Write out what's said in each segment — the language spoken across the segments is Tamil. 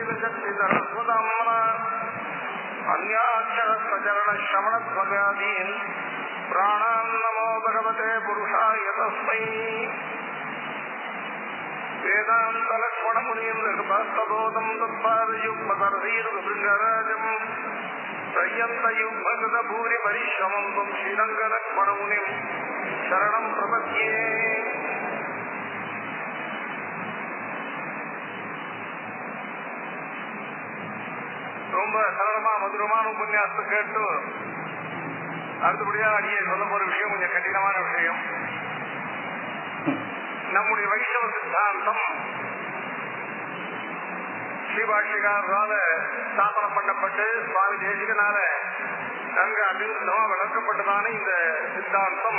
अन्याक्षरश्रवणध्वगादीन् प्राणान् नमो भगवते पुरुषाय तस्मै वेदान्तलक्ष्मणमुनीन्द्रकृपास्तबोधम् तत्पादयुग्मतर्हीर्भृङ्गराजम् प्रयन्तयुग्मकृतभूरि परिश्रमम् त्वम् श्रीरङ्गलक्ष्मणमुनिम् शरणम् प्रपद्ये ரொம்ப சரளமா மதுரமான உபன்யாசத்தை கேட்டு அடுத்தபடியா அடியே சொல்ல போற விஷயம் கொஞ்சம் கடினமான விஷயம் நம்முடைய வைஷ்ணவ சித்தாந்தம் ஸ்ரீபாஷிகாரால ஸ்தாபனம் பண்ணப்பட்டு சுவாமி தேசிகனால நன்கு அபிவிருத்தமா வளர்க்கப்பட்டதான இந்த சித்தாந்தம்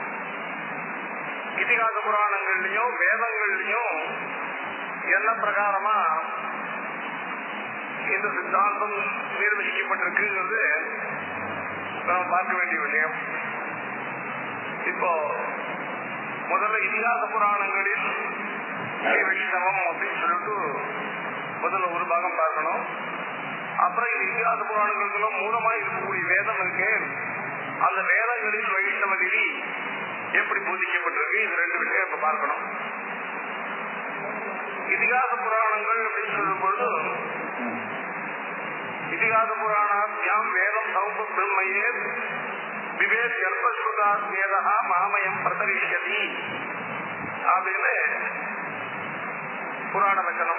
இதிகாச புராணங்கள்லயும் வேதங்கள்லயும் என்ன பிரகாரமா இந்த சித்தாந்தம் நிர்வகிக்கப்பட்டிருக்குங்கிறது நாம் பார்க்க வேண்டிய விஷயம் இப்போ முதல்ல இதிகாச புராணங்களில் ஸ்ரீ வைஷ்ணவம் அப்படின்னு சொல்லிட்டு முதல்ல ஒரு பாகம் பார்க்கணும் அப்புறம் இந்த இதிகாச புராணங்களுக்குள்ள மூலமா இருக்கக்கூடிய வேதம் இருக்கு அந்த வேதங்களில் வைஷ்ணவ நிதி எப்படி போதிக்கப்பட்டிருக்கு இது ரெண்டு விஷயம் இப்ப பார்க்கணும் இதிகாச புராணங்கள் அப்படின்னு சொல்லும் பொழுது இதிகாச புராணாபியாம் வேதம் சௌப பிரம்மையே விவேக் கர்ப்பஸ்ருதா வேதா மாமயம் பிரதரிஷ்யதி அப்படின்னு புராண வச்சனம்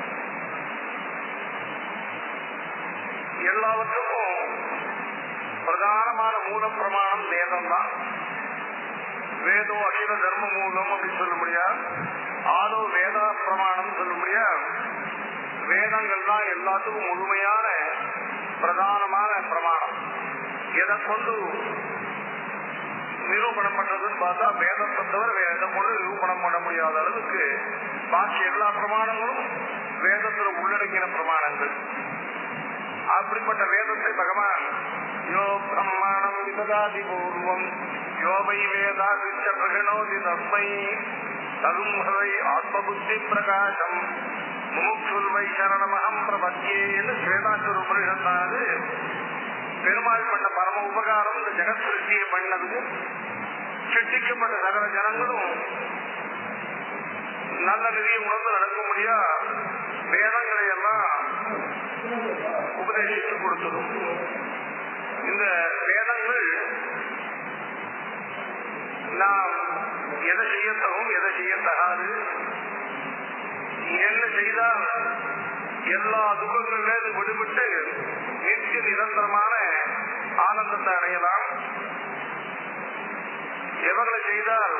எல்லாவற்றுக்கும் பிரதானமான மூல பிரமாணம் வேதம் தான் வேதோ அகில தர்ம மூலம் அப்படின்னு சொல்ல முடியாது ஆதோ வேதா பிரமாணம் சொல்ல முடியாது வேதங்கள் தான் எல்லாத்துக்கும் முழுமையான பிரதானமான பிரமாணம் எதை கொண்டு நிரூபணம் பண்றதுன்னு பார்த்தா வேதத்தை தவிர வேற எதை கொண்டு நிரூபணம் பண்ண முடியாத அளவுக்கு பாக்கி எல்லா பிரமாணங்களும் வேதத்துல உள்ளடங்கின பிரமாணங்கள் அப்படிப்பட்ட வேதத்தை பகவான் யோ பிரம்மாணம் விததாதி பூர்வம் யோவை வேதாதிச்ச பிரகணோதி தஸ்மை தகும்பதை ஆத்மபுத்தி பிரகாசம் முமுட்சுல்வை சரணமகம் பிரபத்தியேன்னு ஸ்வேதாசுர உபனிஷத்தானது பெருமாள் பண்ண பரம உபகாரம் இந்த ஜெகத் சிருஷ்டியை பண்ணதுக்கு சிருஷ்டிக்கப்பட்ட சகல ஜனங்களும் நல்ல நிதியை உணர்ந்து நடக்க முடியா வேதங்களை எல்லாம் உபதேசித்து கொடுத்ததும் இந்த வேதங்கள் நாம் எதை செய்யத்தகும் எதை செய்யத்தகாது என்ன செய்தால் எல்லா துக்கங்களிலிருந்து விடுபட்டு நித்திய நிரந்தரமான ஆனந்தத்தை அடையலாம் எவர்களை செய்தால்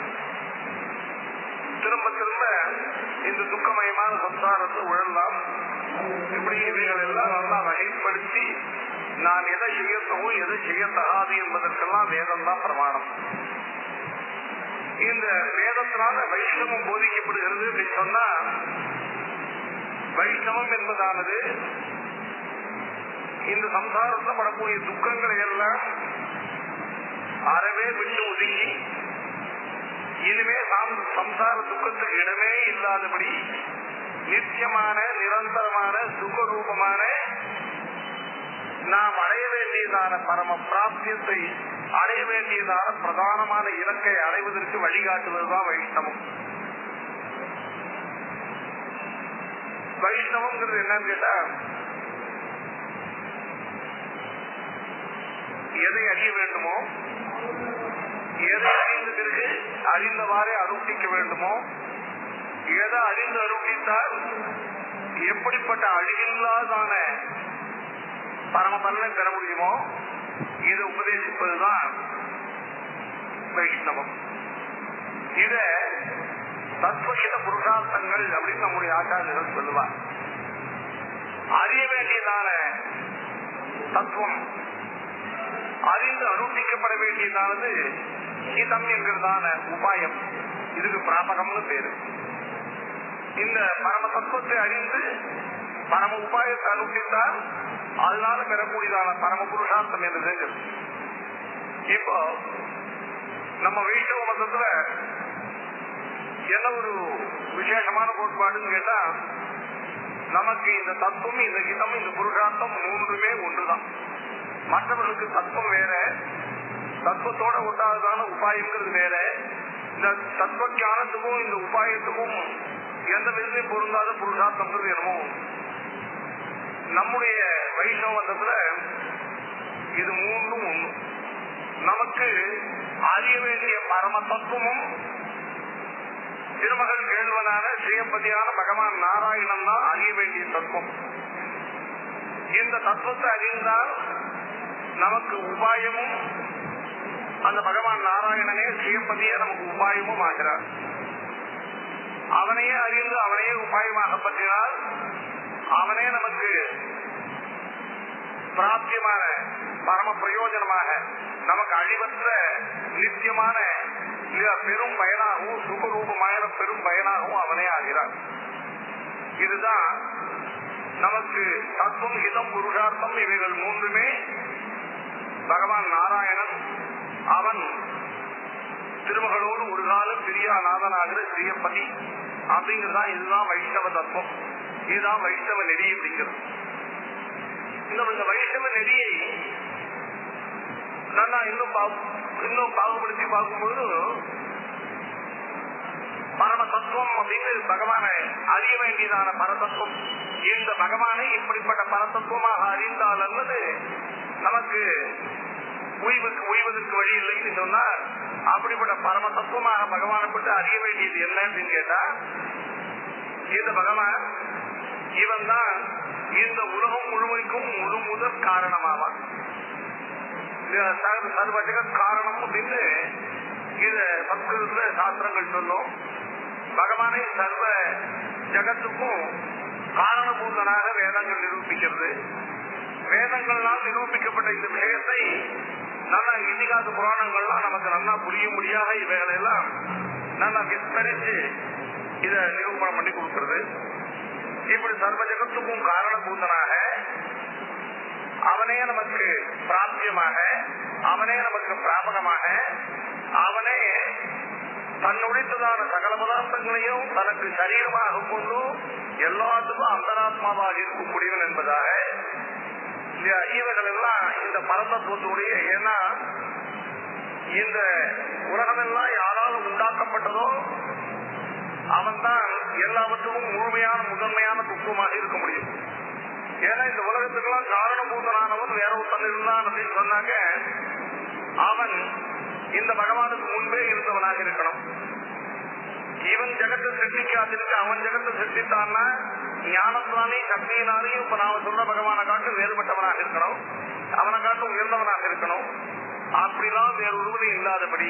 திரும்ப திரும்ப இந்த துக்கமயமான சம்சாரத்தை உழலாம் இப்படி இவைகள் எல்லாம் நல்லா வகைப்படுத்தி நான் எதை செய்யத்தகும் எதை செய்யத்தகாது என்பதற்கெல்லாம் வேதம் தான் பிரமாணம் இந்த வேதத்தினால வைஷ்ணவம் போதிக்கப்படுகிறது அப்படின்னு சொன்னா வைஷ்ணவம் என்பதானது இந்த சம்சாரத்தில் படக்கூடிய துக்கங்களை எல்லாம் அறவே விட்டு ஒதுங்கி இனிமே சம்சார துக்கத்துக்கு இடமே இல்லாதபடி நித்தியமான நிரந்தரமான சுகரூபமான நாம் அடைய வேண்டியதான பரம பிராப்தியத்தை அடைய வேண்டியதான பிரதானமான இலக்கை அடைவதற்கு வழிகாட்டுவதுதான் வைஷ்ணவம் வைஷ்ணவம்ங்கிறது என்னன்னு கேட்டா எதை அறிய வேண்டுமோ எதை அறிந்த பிறகு அறிந்தவாறே அனுஷ்டிக்க வேண்டுமோ எதை அறிந்து அனுஷ்டித்தால் எப்படிப்பட்ட அழிவில்லாதான பரம பலனை பெற முடியுமோ இதை உபதேசிப்பதுதான் வைஷ்ணவம் இத தத்துவகித புருஷார்த்தங்கள் அப்படின்னு நம்முடைய ஆச்சாரியர்கள் சொல்லுவார் அறிய வேண்டியதான தத்துவம் அறிந்து அனுஷ்டிக்கப்பட வேண்டியதானது ஹிதம் என்கிறதான உபாயம் இதுக்கு பிராபகம்னு பேரு இந்த பரம தத்துவத்தை அறிந்து பரம உபாயத்தை அனுஷ்டித்தால் அதனால பெறக்கூடியதான பரம புருஷார்த்தம் என்று இப்போ நம்ம வைஷ்ணவ மதத்துல என்ன ஒரு விசேஷமான கோட்பாடுன்னு கேட்டா நமக்கு இந்த தத்துவம் இந்த இதம் இந்த புருஷார்த்தம் மூன்றுமே ஒன்றுதான் மற்றவர்களுக்கு தத்துவம் வேற தத்துவத்தோட ஒட்டாததான உபாயங்கிறது வேற இந்த தத்துவ ஞானத்துக்கும் இந்த உபாயத்துக்கும் எந்த விதத்தையும் பொருந்தாத புருஷார்த்தம்ங்கிறது என்னமோ நம்முடைய வைஷ்ணவத்துல இது மூன்றும் ஒண்ணு நமக்கு அறிய வேண்டிய பரம தத்துவமும் திருமகள் கேள்வனான ஸ்ரீபதியான பகவான் நாராயணன் தான் அறிய வேண்டிய தத்துவம் இந்த தத்துவத்தை அறிந்தால் நமக்கு உபாயமும் அந்த பகவான் நாராயணனே ஸ்ரீபதியே நமக்கு உபாயமும் ஆகிறார் அவனையே அறிந்து அவனையே உபாயமாக பற்றினால் அவனே நமக்கு பிராப்தியமான பரம பிரயோஜனமாக நமக்கு அழிவற்ற நித்தியமான இல்ல பெரும் பயனாகவும் சுகரூபமான பெரும் பயனாகவும் அவனே ஆகிறார் இதுதான் நமக்கு தத்துவம் ஹிதம் புருஷார்த்தம் இவைகள் மூன்றுமே பகவான் நாராயணன் அவன் திருமகளோடு ஒரு காலம் பிரியாநாதனாகிற ஸ்ரீயப்பதி அப்படிங்கிறதுதான் இதுதான் வைஷ்ணவ தத்துவம் இதுதான் வைஷ்ணவ நெறி அப்படிங்கிறது இந்த இந்த வைஷ்ணவ நெறியை நான் இன்னும் பா- இன்னும் பாகுபடுத்தி பார்க்கும்போது பரம தத்துவம் அப்படின்னு பகவானை அறிய வேண்டியதான பரதத்துவம் இந்த பகவானை இப்படிப்பட்ட பரதத்துவமாக அறிந்தால் அல்லது நமக்கு உய்வுக்கு உய்வதற்கு வழி இல்லைன்னு சொன்னார் அப்படிப்பட்ட பரம தத்துவமாக பகவானை பற்றி அறிய வேண்டியது என்ன அப்படின்னு கேட்டா இந்த பகவான் இவன் தான் இந்த உலகம் முழுமைக்கும் முழு முதற் காரணமாவான் இது சர்வ சர்வ ஜெகத் காரணம் அப்படின்னு இத சம்ஸ்கிருதத்துல சாஸ்திரங்கள் சொல்லும் பகவானை சர்வ ஜகத்துக்கும் காரணபூதனாக வேதங்கள் நிரூபிக்கிறது வேதங்களால் நிரூபிக்கப்பட்ட இந்த விஷயத்தை நல்ல இதிகாச புராணங்கள்லாம் நமக்கு நல்லா புரியும்படியாக இவைகளை எல்லாம் நல்லா விஸ்தரிச்சு இத நிரூபணம் பண்ணி கொடுக்கிறது இப்படி சர்வ ஜகத்துக்கும் காரணபூதனாக அவனே நமக்கு பிராபியமாக அவனே நமக்கு பிராபகமாக அவனே தன்னுடைத்ததான சகல பதார்த்தங்களையும் தனக்கு சரீரமாக கொண்டு எல்லாத்துக்கும் அந்தராத்மாவாக இருக்கக்கூடியவன் என்பதாக இந்த இவர்கள் எல்லாம் இந்த பரதத்துவத்துடைய ஏன்னா இந்த உலகமெல்லாம் யாரால் உண்டாக்கப்பட்டதோ அவன்தான் எல்லாவற்றுக்கும் முழுமையான முதன்மையான துப்புமாக இருக்க முடியும் ஏன்னா இந்த உலகத்துக்கெல்லாம் காரணபூதனானவன் வேற ஒருத்தன் இருந்தான் அப்படின்னு சொன்னாங்க அவன் இந்த பகவானுக்கு முன்பே இருந்தவனாக இருக்கணும் இவன் ஜெகத்தை சிருஷ்டிக்காதிருக்கு அவன் ஜெகத்தை சிருஷ்டித்தான்னா ஞானத்தினாலே சக்தியினாலேயும் இப்ப நாம சொல்ற பகவானை காட்டு வேறுபட்டவனாக இருக்கணும் அவனை காட்டு உயர்ந்தவனாக இருக்கணும் அப்படிலாம் வேறு ஒருவரும் இல்லாதபடி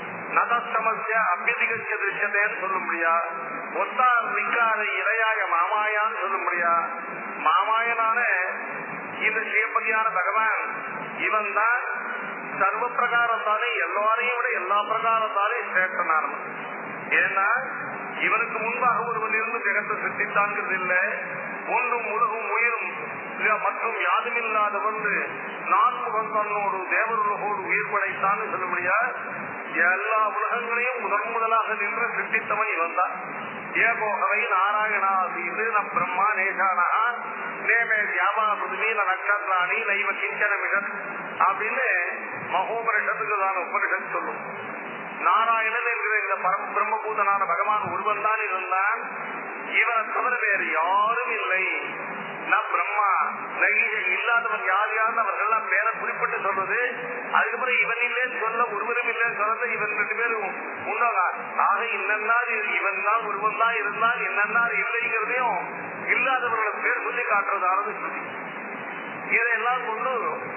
நதசமஸ்ய அபியதிகச்ச திருஷ்யதேன்னு சொல்ல முடியா ஒத்தார் நிக்காத இரையாக மாமாயான்னு சொல்ல முடியா மாமாயனான இந்த சிவபதியான பகவான் இவன் தான் சர்வ பிரகாரத்தாலே எல்லாரையும் விட எல்லா பிரகாரத்தாலே சிரேஷ்டனானவன் ஏன்னா இவனுக்கு முன்பாக ஒருவன் இருந்து ஜெகத்தை சிருஷ்டித்தாங்கிறது இல்ல ஒன்றும் உலகும் உயிரும் இல்ல மற்றும் யாதுமில்லாத வந்து நான் முகம் தன்னோடு தேவருலகோடு உயிர் படைத்தான்னு சொல்ல முடியாது எல்லா உலகங்களையும் முதன் முதலாக நின்று சிருஷ்டித்தவன் இவன் தான் ஏகோகவை நாராயணா இது நம் பிரம்மா நேசானா நேமே தியாமா புதுமீன நட்சத்திராணி நைவ கிஞ்சன மிகத் அப்படின்னு மகோபனிஷத்துக்கு தான் உபனிஷத் சொல்லும் நாராயணன் என்கிற இந்த பரம பிரம்மபூதனான பகவான் ஒருவன் தான் இருந்தான் இவனை தவிர வேறு யாரும் இல்லை நான் பிரம்மா நகிஷ இல்லாதவன் யார் யார் அவர்கள்லாம் பேரை குறிப்பிட்டு சொல்றது அதுக்கப்புறம் இவன் இல்லைன்னு சொல்ல ஒருவரும் இல்லைன்னு சொல்றது இவன் ரெண்டு பேரும் உண்டதான் ஆக இன்னன்னார் இவன் தான் ஒருவன் தான் இருந்தால் என்னன்னார் இல்லைங்கிறதையும் இல்லாதவர்களுக்கு பேர் சொல்லி காட்டுறதானது சொல்லி இதையெல்லாம் கொண்டு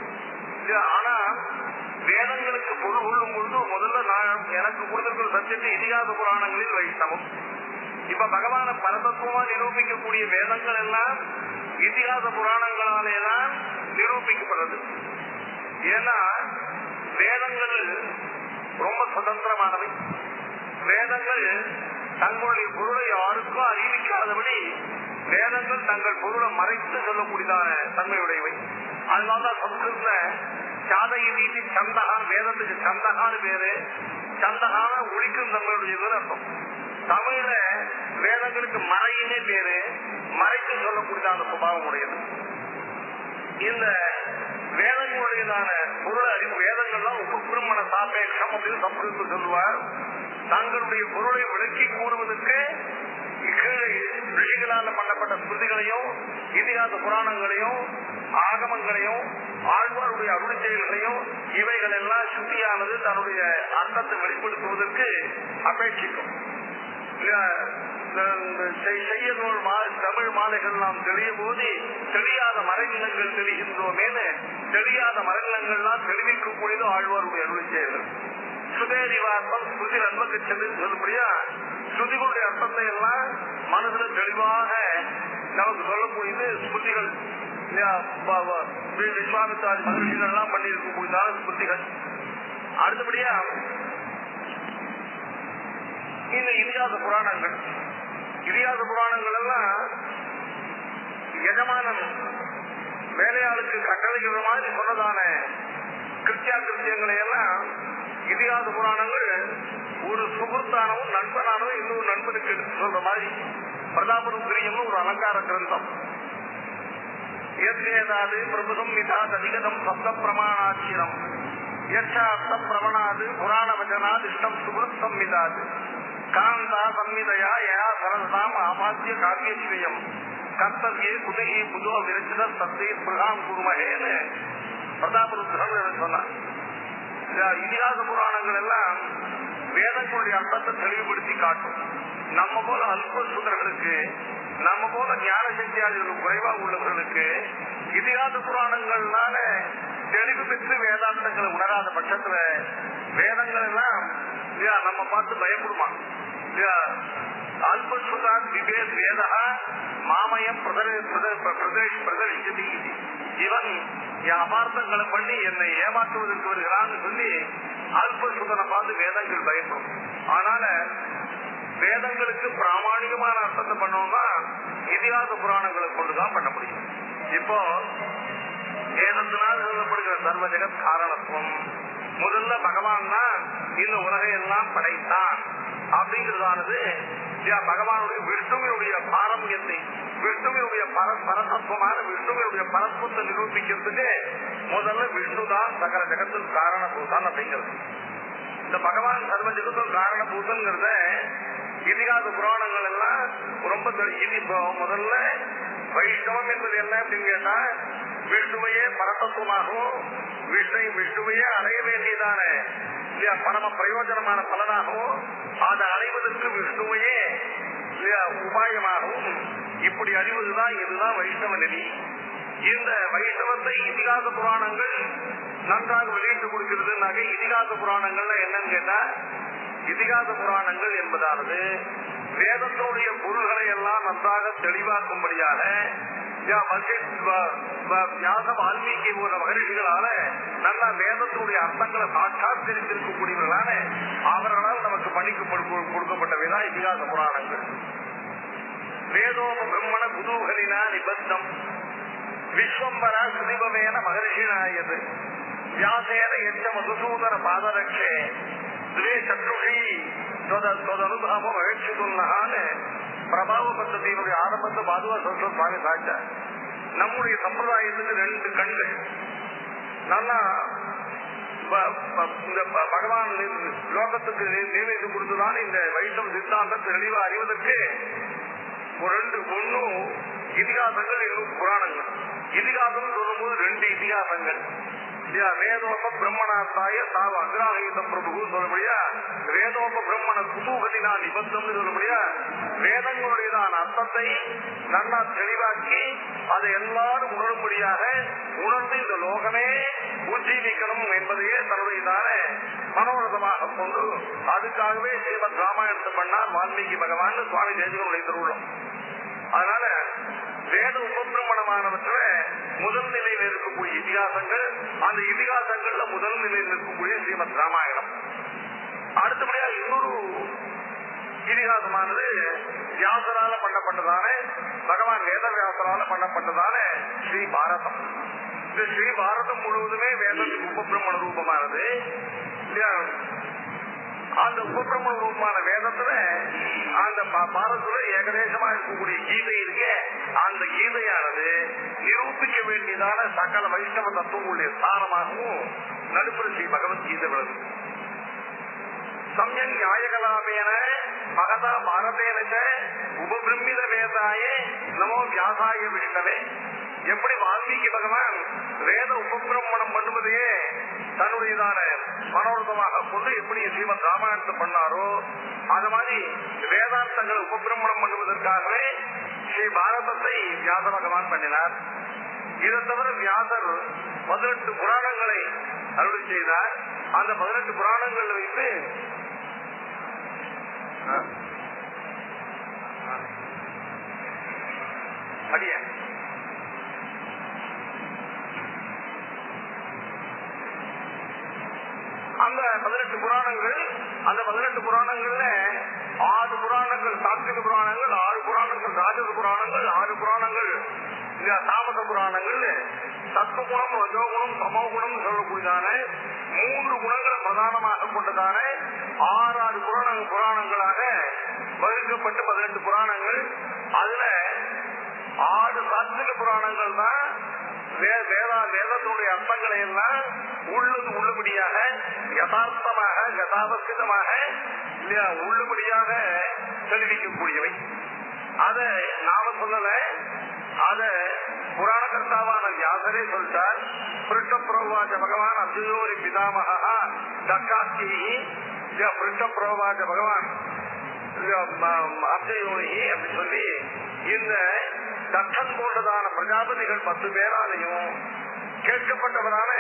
இது ஆனா வேதங்களுக்கு பொருள் கொள்ளும் பொழுது முதல்ல நான் எனக்கு கொடுத்திருக்கிற சத்தியத்தை இதிகாச புராணங்களில் வைஷ்ணவம் இப்ப பகவான பரதத்துவமா நிரூபிக்கக்கூடிய வேதங்கள் எல்லாம் இதிகாச புராணங்களாலே தான் நிரூபிக்கப்படுறது ஏன்னா வேதங்கள் ரொம்ப சுதந்திரமானவை வேதங்கள் தங்களுடைய பொருளை யாருக்கும் அறிவிக்காதபடி வேதங்கள் தங்கள் பொருளை மறைத்து சொல்லக்கூடியதான தன்மையுடையவை அதனாலதான் சம்ஸ்கிருத சாதகி வீட்டி சந்தகான் வேதத்துக்கு சந்தகான்னு பேரு சந்தகான ஒழிக்கும் தன்மையுடையதுன்னு அர்த்தம் தமிழ்ல வேதங்களுக்கு மறையினே பேரு மறைத்து சொல்லக்கூடியதான சுபாவம் உடையது இந்த வேதங்களுடையதான பொருள் அறிவு வேதங்கள்லாம் உபபிரமண சாபேட்சம் அப்படின்னு சம்ஸ்கிருதத்தில் சொல்லுவார் தங்களுடைய பொருளை விளக்கி கூறுவதற்கு கீழே ரிஷிகளால் பண்ணப்பட்ட ஸ்மிருதிகளையும் இதிகாச புராணங்களையும் ஆகமங்களையும் ஆழ்வாருடைய அருள் செயல்களையும் இவைகள் எல்லாம் சுத்தியானது தன்னுடைய அர்த்தத்தை வெளிப்படுத்துவதற்கு அபேட்சிக்கும் செய்ய நூல் தமிழ் மாலைகள் நாம் தெளிய போது தெரியாத மறைநிலங்கள் தெரிகின்றோமேனு தெரியாத மறைநிலங்கள்லாம் தெரிவிக்கக்கூடியது ஆழ்வாருடைய அருள் செயல்கள் சுதேரிவார்த்தம் ஸ்ருதி நன்மக்கு சென்று சொல்லும்படியா ஸ்ருதிகளுடைய அர்த்தத்தை எல்லாம் மனசுல தெளிவாக நமக்கு சொல்லக்கூடியது ஸ்ருதிகள் விஸ்வாமித்தாரி மகிழ்ச்சிகள் எல்லாம் பண்ணி இருக்கக்கூடியதான ஸ்ருதிகள் அடுத்தபடியா இந்த இதிகாச புராணங்கள் இதிகாச புராணங்கள் எல்லாம் எஜமானன் வேலையாளுக்கு கட்டளைகிற மாதிரி சொன்னதான கிருத்தியா கிருத்தியங்களை எல்லாம் இதிகாச புராணங்கள் ஒரு சுகுர்த்தானவும் நண்பனானவும் இன்னொரு நண்பனுக்கு எடுத்து சொல்ற மாதிரி பிரதாபருத்திரியம்னு ஒரு அலங்கார கிரந்தம் ஏதாது பிரபுதம் விதாத் அதிகதம் சப்த பிரமாணாட்சிரம் யட்சார்த்த பிரமணாது புராண வச்சனாது இஷ்டம் சுகிருத் சம்மிதாது காந்தா சம்மிதையா யா சரதாம் ஆபாத்திய காவியஸ்ரீயம் கர்த்தவியே குதகி புதோ விரச்சித சத்தை பிரகாம் குருமகேன்னு பிரதாபருத்திரம் சொன்னார் இதிகாச புராணங்கள் எல்லாம் வேதங்களுடைய அர்த்தத்தை தெளிவுபடுத்தி காட்டும் நம்ம போல அல்ப சுதர்களுக்கு நம்ம போல ஞான சக்தியாளர்கள் குறைவா உள்ளவர்களுக்கு இதிகாச புராணங்கள்னால தெளிவு பெற்று வேதாந்தங்களை உணராத பட்சத்துல வேதங்கள் எல்லாம் நம்ம பார்த்து பயப்படுமா அல்பஸ்வதாத் விவேத் வேதா மாமயம் பிரதர்ஷிச்சதி இவன் என் அபார்த்தங்களை பண்ணி என்னை ஏமாற்றுவதற்கு வருகிறான்னு சொல்லி அல்பசுதனை பார்த்து வேதங்கள் பயப்படும் அதனால வேதங்களுக்கு பிராமணிகமான அர்த்தத்தை பண்ணோம்னா இதிகாச புராணங்களை கொண்டுதான் பண்ண முடியும் இப்போ வேதத்தினால் சொல்லப்படுகிற சர்வ ஜெகத் காரணத்துவம் முதல்ல பகவான் தான் இந்த உலகை எல்லாம் படைத்தான் அப்படிங்கிறதானது பகவானுடைய விஷ்ணுவினுடைய பாரம்பியத்தை விஷ்ணுவினுடைய பரதத்துவமான விஷ்ணுவினுடைய பரத்துவத்தை நிரூபிக்கிறதுக்கு முதல்ல விஷ்ணு தான் சகல ஜெகத்தில் காரணபூதான் அப்படிங்கிறது இந்த பகவான் சர்வ ஜெகத்தும் காரணபூதங்கிறத இதிகாச புராணங்கள் எல்லாம் ரொம்ப இது முதல்ல வைஷ்ணவம் என்பது என்ன அப்படின்னு கேட்டா விஷ்ணுவையே பரதத்துவமாகவும் விஷ்ணு விஷ்ணுவையே அடைய வேண்டியதான பரம பிரயோஜனமான பலனாகவும் அதை அடைவதற்கு விஷ்ணுவையே உபாயமாகவும் இப்படி அறிவதுதான் இதுதான் வைஷ்ணவ நெறி இந்த வைஷ்ணவத்தை இதிகாச புராணங்கள் நன்றாக வெளியிட்டு கொடுக்கிறது இதிகாச புராணங்கள்ல என்னன்னு கேட்டா இதிகாச புராணங்கள் என்பதானது வேதத்தினுடைய பொருள்களை எல்லாம் நன்றாக தெளிவாக்கும்படியாக வியாச வால்மீகி போன்ற மகரிஷிகளால நல்ல வேதத்தினுடைய அர்த்தங்களை சாட்சாத்தரித்திருக்கக்கூடியவர்களான அவர்களால் நமக்கு பணிக்கு கொடுக்கப்பட்டவைதான் இதிகாச புராணங்கள் வேதோப பிரம்மண குதூகலினா நிபந்தம் விஸ்வம்பர சுதிபவேன மகர்ஷினாயது வியாசேன எச்ச மதுசூதன பாதரட்சே துவே சத்ருஷி தொதனுதாபம் அழைச்சிட்டுள்ளான்னு பிரபாவ பద్ధதியினுடைய ஆரம்பத்தை பாதுவா சொல்ற சுவாமி சாச்சார் நம்முடைய சம்பிரதாயத்துக்கு ரெண்டு கண்கள் நல்லா இந்த பகவான் லோகத்துக்கு நியமித்து கொடுத்துதான் இந்த வைஷ்ணவ சித்தாந்தத்தை தெளிவா அறிவதற்கு ஒரு ரெண்டு ஒன்னும் இதிகாசங்கள் இன்னும் புராணங்கள் இதிகாசம் சொல்லும்போது ரெண்டு இதிகாசங்கள் வேதோப பிரம்மணாத்தாய சாவ அக்ராஹித பிரபு சொல்லபடியா வேதோப பிரம்மண குதூகலினா நிபந்தம் சொல்லபடியா வேதங்களுடையதான அர்த்தத்தை நல்லா தெளிவாக்கி அதை எல்லாரும் உணரும்படியாக உணர்ந்து இந்த லோகமே உஜ்ஜீவிக்கணும் என்பதையே தன்னுடையதான மனோரதமாக கொண்டு அதுக்காகவே ஸ்ரீமத் ராமாயணத்தை பண்ணார் வால்மீகி பகவான் சுவாமி தேசிகனுடைய திருவுள்ளம் அதனால வேத உபபிரமணமானவற்ற முதல் நிலையில் இருக்கக்கூடிய இதிகாசங்கள் அந்த இதிகாசங்கள்ல முதல் நிலையில் இருக்கக்கூடிய ஸ்ரீமத் ராமாயணம் அடுத்தபடியா இன்னொரு இதிகாசமானது வியாசரால பண்ணப்பட்டதான பகவான் வேத வியாசரால பண்ணப்பட்டதான ஸ்ரீ பாரதம் இந்த ஸ்ரீ பாரதம் முழுவதுமே வேதத்துக்கு உபபிரமண ரூபமானது அந்த உபபிரமண ரூபமான வேதத்துல அந்த பாரதத்துல ஏகதேசமா இருக்கக்கூடிய கீதை இருக்கு மீதான சகல வைஷ்ணவ தத்துவங்களுடைய ஸ்தானமாகவும் நடுப்புற ஸ்ரீ பகவத்கீதை விளது சமயன் நியாயகலாமேன மகதா பாரதேனச்ச உபபிரமித வேதாயே நமோ வியாசாய விஷ்ணவே எப்படி வால்மீகி பகவான் வேத உபபிரமணம் பண்ணுவதையே தன்னுடையதான மனோரதமாக கொண்டு எப்படி ஸ்ரீமத் ராமாயணத்தை பண்ணாரோ அது மாதிரி வேதாந்தங்களை உபபிரமணம் பண்ணுவதற்காகவே ஸ்ரீ பாரதத்தை வியாச பகவான் பண்ணினார் இதை தவிர வியாசர் பதினெட்டு புராணங்களை அருளி செய்தார் அந்த பதினெட்டு புராணங்கள் வைத்து அடிய அந்த பதினெட்டு புராணங்கள் அந்த பதினெட்டு புராணங்கள்ல ஆறு புராணங்கள் சாத்விக புராணங்கள் ஆறு புராணங்கள் ராஜச புராணங்கள் ஆறு புராணங்கள் இந்த தாமச புராணங்கள் சத்துவகுணம் ரஜோகுணம் சமோகுணம் சொல்லக்கூடியதான மூன்று குணங்களை பிரதானமாக கொண்டதான ஆறு ஆறு புராண புராணங்களாக வகுக்கப்பட்டு பதினெட்டு புராணங்கள் அதுல ஆறு சாத்விக புராணங்கள் தான் வே- வேதா வேதத்தினுடைய அர்த்தங்களை எல்லாம் உள்ளது உள்ளபடியாக யதார்த்தமாக யதாவஸ்திதமாக இல்லையா உள்ளபடியாக தெரிவிக்கக்கூடியவை அத நாம சொல்லல அத புராண கர்த்தாவான வியாசரே சொல்லிட்டார் பிருஷ்ட பிரவாச்ச பகவான் அர்ஜுனோரி பிதாமகா தக்காஸ்தி பிருஷ்ட பிரவாச்ச பகவான் அர்ஜுனோரி அப்படி சொல்லி இந்த தட்சன் போன்றதான பிரஜாபதிகள் பத்து பேராலையும் கேட்கப்பட்டவரான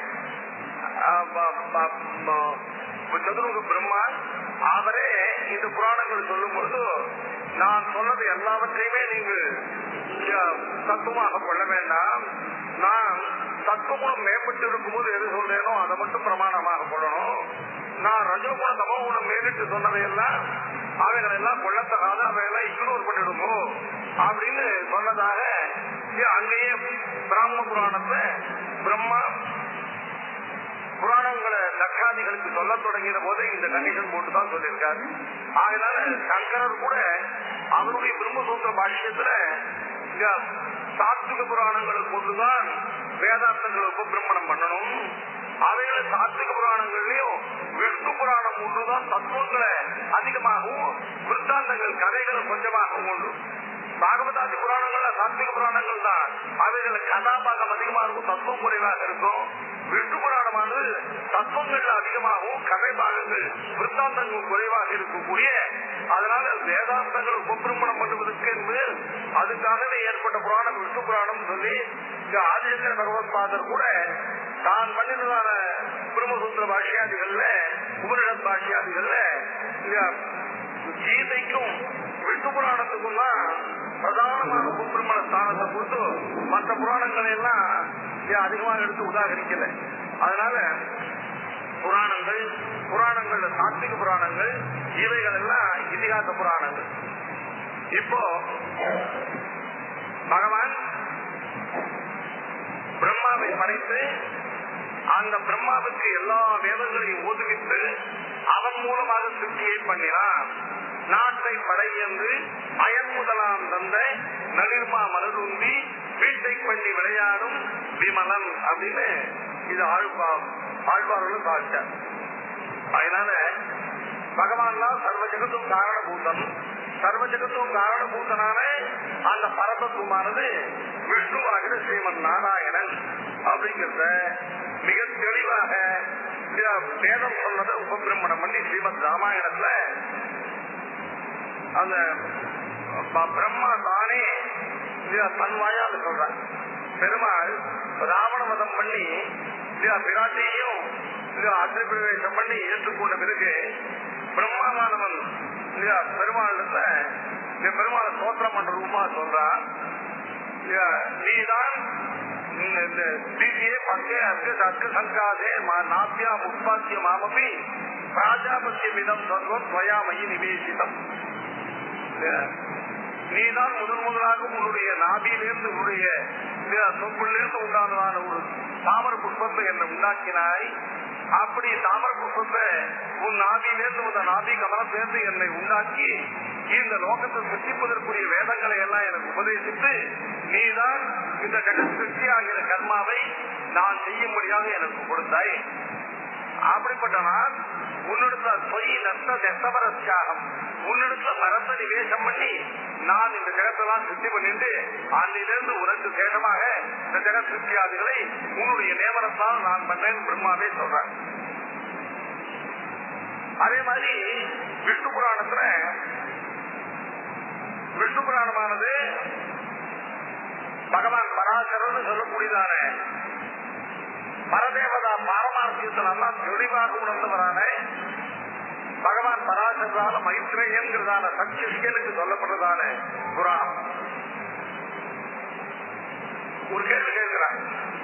அஹ், ப- ப- ம- சதுர்முக பிரம்மா அவரே இந்த புராணங்கள் சொல்லும் பொழுது நான் சொன்னது எல்லாவற்றையுமே நீங்கள் அஹ், தத்துவமாக கொள்ள வேண்டாம் நான் தத்துவகுணம் மேம்பட்டு இருக்கும்போது எது சொல்றேனோ அதை மட்டும் பிரமாணமாக கொள்ளணும் நான் ரஜோகுண தமோகுணம் மேலிட்டு சொன்னதையெல்லாம் அவைகள் எல்லாம் கொள்ளத்தகாத அவையெல்லாம் இக்னோர் பண்ணிடுமோ அப்படின்னு சொன்னதாக இது அங்கேயே பிராமண புராணத்தை பிரம்மா புராணங்களை தக்காதிகளுக்கு சொல்ல தொடங்கின போது இந்த கண்டிஷன் போட்டு தான் சொல்லியிருக்காரு அதனால சங்கரர் கூட அவருடைய பிரம்மசூத்திர பாஷ்யத்துல இந்த சாத்விக புராணங்களை கொண்டுதான் வேதாந்தங்களை உபபிரமணம் பண்ணணும் அவைகளை சாத்விக புராணங்கள்லயும் விஷ்ணு புராணம் ஒன்றுதான் தத்துவங்களை அதிகமாகவும் விற்த்தாந்தங்கள் கதைகள் கொஞ்சமாகவும் உண்டு பாகவதாதி புராணங்கள்ல சாத்விக புராணங்கள் தான் அவைகள் கதாபாகம் அதிகமா இருக்கும் தத்துவம் குறைவாக இருக்கும் விஷ்ணு புராணமானது தத்துவங்கள்ல அதிகமாகவும் கதை பாகங்கள் விற்த்தாந்தங்கள் குறைவாக இருக்கக்கூடிய அதனால வேதாந்தங்கள் உபபிரமணம் பண்ணுவதற்கு என்று அதுக்காகவே ஏற்பட்ட புராணம் விஷ்ணு புராணம் சொல்லி இந்த ஆதிசங்கர பகவத் பாதர் கூட தான் பண்ணினதான பிரம்மசூத்திர பாஷ்யாதிகள்ல உபனிஷத் பாஷ்யாதிகள்ல இந்த கீதைக்கும் விஷ்ணு புராணத்துக்கும் தான் பிரதானமான உபபிரமண ஸ்தானத்தை கொடுத்து மற்ற புராணங்களை எல்லாம் இங்க அதிகமாக எடுத்து உதாகரிக்கல அதனால புராணங்கள் புராணங்கள்ல சாத்விக புராணங்கள் இவைகள் எல்லாம் இதிகாச புராணங்கள் இப்போ பகவான் பிரம்மாவை படைத்து அந்த பிரம்மாவுக்கு எல்லா வேதங்களையும் ஓதுவித்து அவன் மூலமாக சிருஷ்டியை பண்ணினான் நாட்டை படை என்று அயன் முதலாம் தந்த நளிர்மா மலருந்தி வீட்டை பண்ணி விளையாடும் விமலன் அப்படின்னு இது ஆழ்வா ஆழ்வார்களும் சாதிச்சார் அதனால பகவான் தான் சர்வ ஜெகத்தும் காரணபூதம் சர்வ ஜெகத்தும் காரணபூதனான அந்த பரதத்துவமானது விஷ்ணுவாகிற ஸ்ரீமன் நாராயணன் அப்படிங்கிறத மிக தெளிவாக இந்த வேதம் சொன்னதை உபபிரமணம் பண்ணி ஸ்ரீமத் ராமாயணத்துல அந்த ப- பிரம்மா தானே இல்லையா, தன் வாயால சொல்றான் பெருமாள் ராவண வதம் பண்ணி இல்லையா, பிராட்டியையும் இல்லையா, அக்னி பிரவேசம் பண்ணி ஏற்றுக்கொண்ட பிறகு பிரம்மாவானவன் இல்லையா பெருமாளிடத்துல இந்த பெருமாளை சோத்திரம் பண்ற ரூபமா சொல்றான் இல்லையா, நீதான் இந்த இந்த தீசியே பக்கே அக்கு அக்கு சங்காதே மா- நாத்தியா உற்பத்திய மாமபி பிராஜாபத்தியமிதம் சர்வம் துவயாமயி நிவேசிதம் நீதான் முதன் முதலாக உன்னுடைய நாபியிலிருந்து உன்னுடைய சொப்பிலிருந்து உண்டானதான ஒரு தாமர புஷ்பத்தை என்னை உண்டாக்கினாய் அப்படி தாமர புஷ்பத்தை உன் நாபியிலிருந்து உன் நாபி கமலத்திலிருந்து என்னை உண்டாக்கி இந்த லோகத்தை சிருஷ்டிப்பதற்குரிய வேதங்களை எல்லாம் எனக்கு உபதேசித்து நீதான் இந்த ஜெகத் சிருஷ்டியாகிற கர்மாவை நான் செய்யும்படியாக எனக்கு கொடுத்தாய் அப்படிப்பட்ட நான் உன்னிடத்துல பொய் நஷ்ட நெசவர தியாகம் உன்னிடத்துல மரத்தை நிவேசம் பண்ணி நான் இந்த ஜெகத்தெல்லாம் சிருஷ்டி பண்ணிட்டு அன்னிலிருந்து உனக்கு சேதமாக இந்த ஜெகத் சிருஷ்டியாதிகளை உன்னுடைய நியமனத்தால் நான் பண்ணேன் பிரம்மாவே சொல்றேன் அதே மாதிரி விஷ்ணு புராணத்துல விஷ்ணு புராணமானது பகவான் பராசரன் சொல்லக்கூடியதான பரதேவதா பாரமார்த்தியத்தில் எல்லாம் தெளிவாக உணர்ந்தவரான பகவான் பராசரால மைத்ரேயன்கிறதான சச்சிஷ்யனுக்கு சொல்லப்பட்டதான புராணம் ஒரு கேள்வி கேட்கிறான்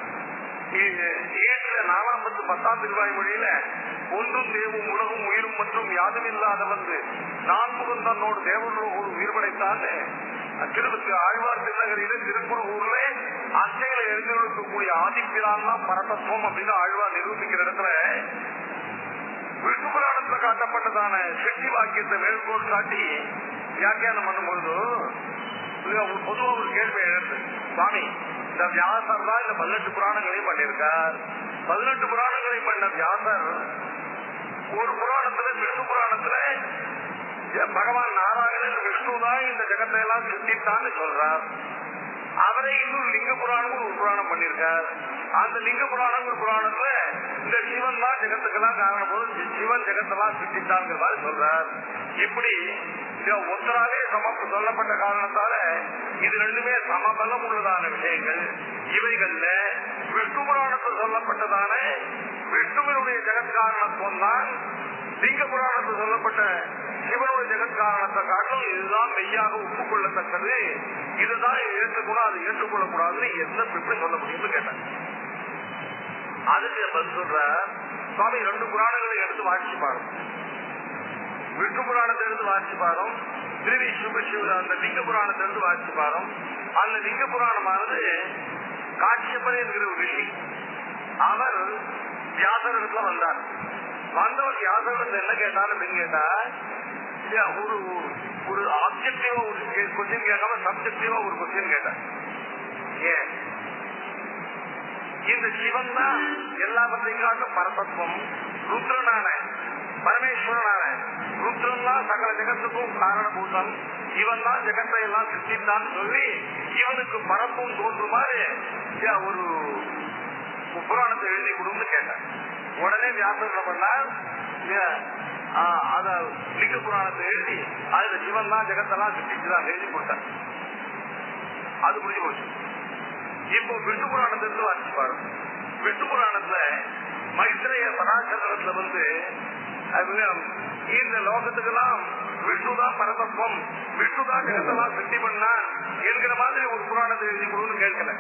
ஏழுல நாலாம் பத்து பத்தாம் திருவாய் மொழியில ஒன்றும் தேவும் உலகும் உயிரும் மற்றும் யாதும் இல்லாத வந்து நான் முகம் தன்னோடு தேவர்களோடு உயிர் படைத்தான் திருவுக்கு ஆழ்வார் திருநகரில திருக்குறூர்ல அச்சையில எழுந்திருக்கக்கூடிய ஆதிப்பிரான் தான் பரதத்துவம் அப்படின்னு ஆழ்வார் நிரூபிக்கிற இடத்துல விஷ்ணு புராணத்துல காட்டப்பட்டதான சக்தி வாக்கியத்தை மேற்கோள் காட்டி வியாக்கியானம் பண்ணும்பொழுது பொதுவா ஒரு கேள்வி எழுது சுவாமி இந்த வியாசர் தான் இந்த பதினெட்டு புராணங்களையும் பண்ணியிருக்கார் பதினெட்டு புராணங்களையும் பண்ண வியாசர் ஒரு புராணத்துல விஷ்ணு புராணத்துல பகவான் நாராயணன் விஷ்ணு தான் இந்த ஜெகத்தை எல்லாம் சிருஷ்டித்தான்னு சொல்றார் அவரை இன்னொரு லிங்க புராணமும் ஒரு புராணம் பண்ணியிருக்கார் அந்த லிங்க புராணம் ஒரு புராணத்துல இந்த சிவன் தான் ஜெகத்துக்கெல்லாம் காரணம் போது சிவன் ஜெகத்தெல்லாம் சிருஷ்டித்தாங்கிற மாதிரி சொல்றார் இப்படி ஒத்தராலே சமப்பு சொல்லப்பட்ட காரணத்தால இது ரெண்டுமே சமபலம் உள்ளதான விஷயங்கள் இவைகள்ல விஷ்ணு புராணத்தில் சொல்லப்பட்டதான விஷ்ணுவினுடைய ஜெகத்காரணத்துவம் தான் லிங்க புராணத்தில் சொல்லப்பட்ட சிவனுடைய ஜெகத்காரணத்தை காட்டும் இதுதான் மெய்யாக ஒப்புக்கொள்ளத்தக்கது இதுதான் ஏற்றுக்கணும் அது ஏற்றுக்கொள்ளக்கூடாதுன்னு என்ன எப்படி சொல்ல முடியும்னு கேட்டேன் அதுக்கு பதில் சொல்ற சுவாமி ரெண்டு புராணங்களை எடுத்து வாட்சி பாரும் விஷ்ணு புராணத்தை எடுத்து வாட்சி பாரும் திருவி சிவ சிவ அந்த லிங்க புராணத்தை எடுத்து வாட்சி பாரும் அந்த லிங்க புராணமானது காட்சியப்பன் என்கிற ஒரு ரிஷி அவர் வியாசரிடத்துல வந்தார் வந்தவர் வியாசரிடத்துல என்ன கேட்டார் அப்படின்னு கேட்டா ஒரு ஒரு ஆப்ஜெக்டிவா ஒரு கொஸ்டின் கேட்காம சப்ஜெக்டிவா ஒரு கொஸ்டின் கேட்டார் ஏன் இந்த சிவன் தான் எல்லாவற்றையும் காட்டும் பரதத்துவம் ருத்ரனான பரமேஸ்வரனான ருத்ரன் தான் சகல ஜெகத்துக்கும் காரணபூதம் இவன் தான் ஜெகத்தை எல்லாம் சிருஷ்டித்தான் சொல்லி இவனுக்கு பரப்பும் தோன்றுமாறு ஒரு புராணத்தை எழுதி கொடுன்னு கேட்டான் உடனே வியாசம் என்ன பண்ணார் அத லிங்க புராணத்தை எழுதி அதுல சிவன் தான் ஜெகத்தெல்லாம் சிருஷ்டிச்சுதான் எழுதி கொடுத்தார் அது முடிஞ்சு போச்சு இப்போ விஷ்ணு புராணத்திலிருந்து வாசிச்சு பாருங்க விஷ்ணு புராணத்துல மைத்திரைய பராசரத்துல வந்து இந்த லோகத்துக்கெல்லாம் விஷ்ணுதான் பரதத்துவம் விஷ்ணுதான் ஜெகத்தெல்லாம் சிருஷ்டி பண்ணா என்கிற மாதிரி ஒரு புராணத்தை எழுதி கொடுன்னு கேட்கல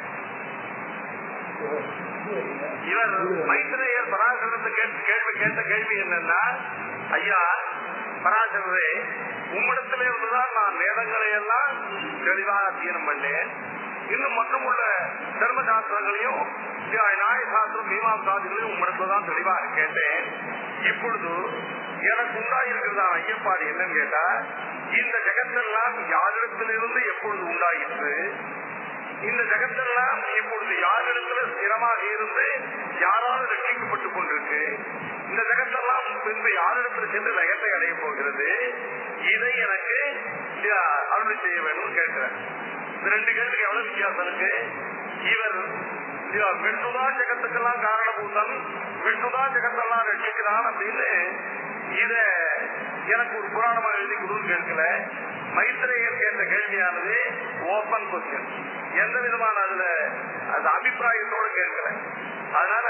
இவர் மைத்திரையர் பராசரத்தை கேள்வி கேட்ட கேள்வி என்னன்னா ஐயா பராசரரே உம்மிடத்தில இருந்துதான் நான் வேதங்களை எல்லாம் தெளிவாக அத்தியனம் பண்ணேன் இன்னும் மற்றும் உள்ள தர்ம சாஸ்திரங்களையும் நியாய சாஸ்திரம் மீமாசாதிகளையும் உம்மிடத்துல தான் தெளிவாக கேட்டேன் இப்பொழுது எனக்கு உண்டாயிருக்கிறதான ஐயப்பாடு என்னன்னு கேட்டா இந்த ஜெகத்தெல்லாம் யாரிடத்திலிருந்து எப்பொழுது உண்டாயிற்று இந்த ஜெகத்தெல்லாம் இப்பொழுது யாரிடத்துல ஸ்திரமாக இருந்து யாரால் ரட்சிக்கப்பட்டுக் கொண்டிருக்கு இந்த ஜெகத்தெல்லாம் பின்பு யாரிடத்தில் சென்று லயத்தை அடைய போகிறது இதை எனக்கு அருள் செய்ய வேண்டும் கேட்கிறேன் இந்த ரெண்டு கேள்விக்கு எவ்வளவு வித்தியாசம் இருக்கு இவர் விஷ்ணுதான் ஜெகத்துக்கெல்லாம் காரணபூதம் விஷ்ணுதான் ஜெகத்தெல்லாம் ரட்சிக்கிறான் அப்படின்னு இத எனக்கு ஒரு புராணமா எழுதி கொடுன்னு கேட்கல மைத்திரையர் கேட்ட கேள்வியானது ஓபன் கொஸ்டின் எந்த விதமான அதுல அது அபிப்பிராயத்தோடு கேட்கல அதனால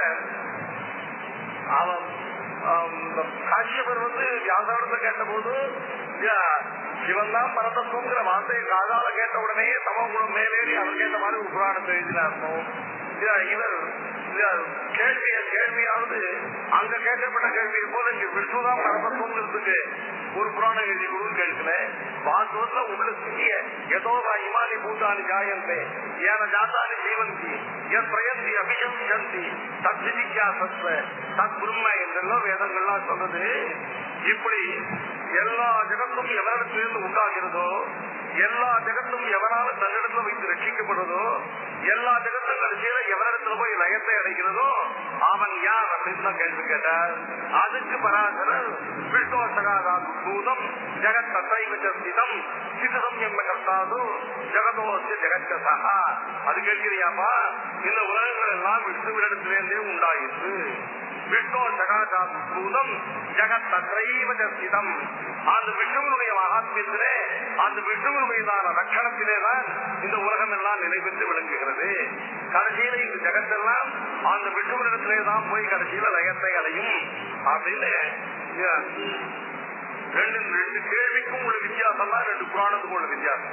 அவன் காஷ்யபர் வந்து வியாசாரத்தை கேட்ட போது சிவன் தான் பரதத்துவங்கிற வார்த்தையை காதால கேட்ட உடனே சமகுணம் மேலேறி அவர் கேட்ட மாதிரி ஒரு புராணத்தை எழுதினார்னும் இவர் கேள்விய கேள்வியாவது அங்க கேட்கப்பட்ட கேள்வியை போல இங்க விஷ்ணுதான் பரதத்துவங்கிறதுக்கு ஒரு புராணம் எழுதி கொடுன்னு கேட்கல வாசவத்துல உள்ள சிறிய ஏதோ இமானி பூதானி ஜாயந்தே ஏன ஜாத்தானி ஜீவந்தி என் பிரயந்தி அபிஷந்தி தத் விதிக்கா சத்வ தத் பிரம்ம என்றெல்லாம் வேதங்கள்லாம் சொல்றது இப்படி எல்லா ஜெகத்தும் எவரிடத்திலிருந்து உண்டாகிறதோ எல்லா ஜெகத்தும் எவனால தன்னிடத்துல வைத்து ரட்சிக்கப்படுறதோ எல்லா ஜெகத்தும் கடைசியில எவனிடத்துல போய் லயத்தை அடைகிறதோ அவன் யார் அப்படின்னு தான் கேள்வி கேட்டார் அதுக்கு பராசரர் விஷ்ணோசகாதாது பூதம் ஜெகத் தத்தைவச்சம் சிதம் எம்ம கர்த்தாது ஜெகதோசி ஜெகச்சசா அது கேட்கிறியாப்பா இந்த உலகங்கள் எல்லாம் விஷ்ணுவிடத்திலிருந்தே உண்டாயிற்று விஷ்ணோ ஜகாதாது பூதம் ஜெகத் தத்தைவச்சம் அந்த விஷ்ணுவனுடைய மகாத்மியத்திலே அந்த விஷ்ணுவனுடையதான லட்சணத்திலே தான் இந்த உலகம் எல்லாம் நிலைபெற்று விளங்குகிறது கடைசியில இந்த ஜெகத்தெல்லாம் அந்த விஷ்ணுவனிடத்திலே தான் போய் கடைசியில லயத்தை அடையும் அப்படின்னு அஹ், ரெண்டு ரெண்டு கேள்விக்கும் உள்ள வித்தியாசம் தான் ரெண்டு புராணத்துக்கும் உள்ள வித்தியாசம்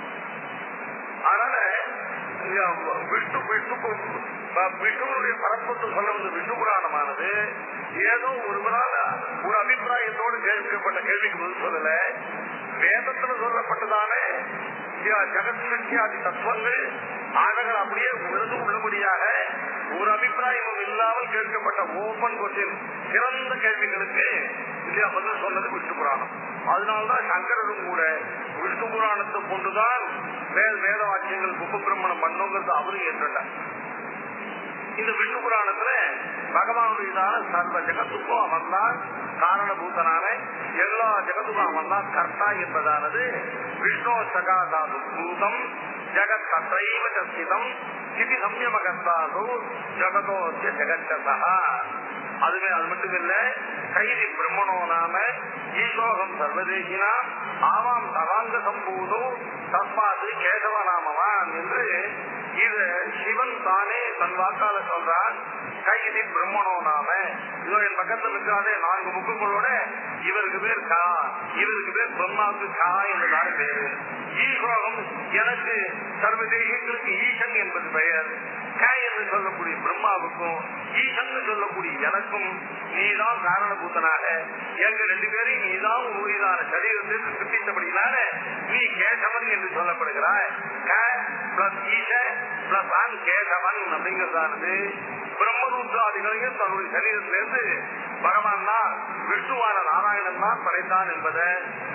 அதனால அஹ், விஷ்ணு விஷ்ணு அஹ், விஷ்ணுவனுடைய பரப்பத்தை சொல்ல வந்த விஷ்ணு புராணமானது ஏதோ ஒருவரால் ஒரு அபிப்பிராயத்தோடு கேட்கப்பட்ட கேள்விக்கு பதில் சொல்லல வேதத்துல சொல்லப்பட்டதானே ஜெகத்யாதி தத்துவங்கள் ஆழங்கள் அப்படியே உணர்ந்து உள்ளபடியாக ஒரு அபிப்பிராயமும் இல்லாமல் கேட்கப்பட்ட ஓபன் கொஸ்டின் சிறந்த கேள்விகளுக்கு இல்லையா பதில் சொன்னது விஷ்ணு புராணம் அதனால்தான் சங்கரரும் கூட விஷ்ணு புராணத்தை கொண்டுதான் வேத வேத வாக்கியங்கள் உபபிரமணம் பண்ணுங்கிறது அவரும் ஏற்றுட்டார் இந்த விஷ்ணு புராணத்துல பகவானுடையதான சர்வ ஜெகத்துக்கும் அவன் தான் காரணபூதனான எல்லா ஜெகத்துக்கும் அவன் தான் கர்த்தா என்பதானது விஷ்ணு சகாதாது பூதம் ஜெகத் தத்தைவ சஸ்திதம் இது சம்யமகர்த்தாது ஜெகதோசிய ஜெகச்சதா அதுவே அது மட்டும் இல்ல கைதி பிரம்மணோ நாம ஈசோகம் சர்வதேகினா ஆவாம் சவாங்க சம்பூதோ தஸ்மாது கேசவ நாமவான் என்று இது சிவன் தானே தன் வாக்கால சொல்றான் கைதி பிரம்மணோ நாம இதோ என் பக்கத்தில் இருக்காதே நான்கு முகங்களோட இவருக்கு பேர் கா இவருக்கு பேர் பிரம்மாவுக்கு கா என்பதான பேரு ஈஸ்வரம் எனக்கு சர்வதேகங்களுக்கு ஈசன் என்பது பெயர் க என்று சொல்லக்கூடிய பிரம்மாவுக்கும் ஈசன் சொல்லக்கூடிய எனக்கும் நீதான் காரணபூத்தனாக எங்க ரெண்டு பேரையும் நீதான் உறுதியான சரீரத்தில் சிருஷ்டித்தபடினால நீ கேசவன் என்று சொல்லப்படுகிறாய் க பிளஸ் ஈச பிளஸ் ஆன் கேசவன் அப்படிங்கிறதானது பிரம்மருத்ராதிகளையும் தன்னுடைய சரீரத்திலிருந்து பகவான் தான் விஷ்ணுவான நாராயணன் தான் படைத்தான் என்பதை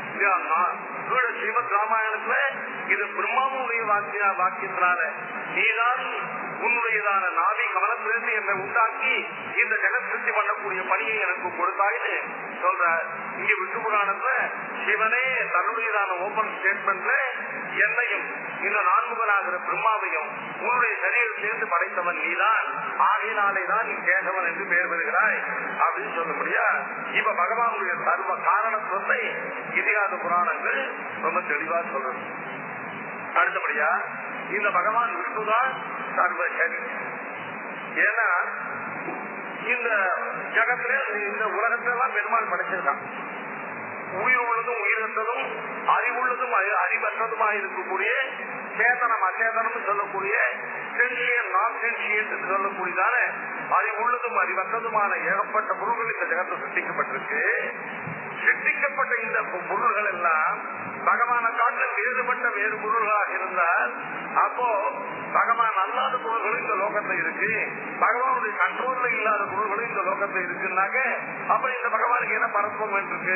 ஸ்ரீமத் ராமாயணத்துல இது பிரம்மாவுடைய வாக்கிய வாக்கியத்தினால நீதான் உன்னுடையதான நாவி கவனத்திலிருந்து என்னை உண்டாக்கி இந்த ஜெகத் சிருஷ்டி பண்ணக்கூடிய பணியை எனக்கு கொடுத்தாயின்னு சொல்ற இங்க விஷ்ணு புராணத்துல சிவனே தன்னுடையதான ஓபன் ஸ்டேட்மெண்ட்ல என்னையும் இந்த நான்முகனாகிற பிரம்மாவையும் உன்னுடைய சரீரத்திலிருந்து படைத்தவன் நீதான் ஆகினாலே தான் நீ கேசவன் என்று பெயர் பெறுகிறாய் அப்படின்னு சொல்ல முடியா இப்ப பகவானுடைய சர்வ காரணத்துவத்தை இதிகாச புராணங்கள் ரொம்ப தெளிவா சொல்றது அடுத்தபடியா இந்த பகவான் விஷ்ணுதான் சர்வ சரி ஏன்னா இந்த ஜகத்துல இந்த உலகத்தெல்லாம் பெருமாள் படைச்சிருக்கான் உயிர் உள்ளதும் உயிரற்றதும் அறிவுள்ளதும் அறி- அறிவற்றதுமாக இருக்கக்கூடிய சேதனம் அச்சேதனம் சொல்லக்கூடிய சென்சியன் நான் சென்சியன் என்று சொல்லக்கூடியதான அறிவுள்ளதும் அறிவற்றதுமான ஏகப்பட்ட பொருள்கள் இந்த ஜகத்தை சிருஷ்டிக்கப்பட்டிருக்கு சிருஷ்டிக்கப்பட்ட இந்த பொ- பொருள்கள் எல்லாம் பகவானை காட்டில் வேறுபட்ட வேறு பொருள்களாக இருந்தால் அப்போ பகவான் அல்லாத பொருள்களும் இந்த லோகத்துல இருக்கு பகவானுடைய கண்ட்ரோல்ல இல்லாத பொருள்களும் இந்த லோகத்துல இருக்குன்னாக்க அப்ப இந்த பகவானுக்கு என்ன பரப்பம் இருக்கு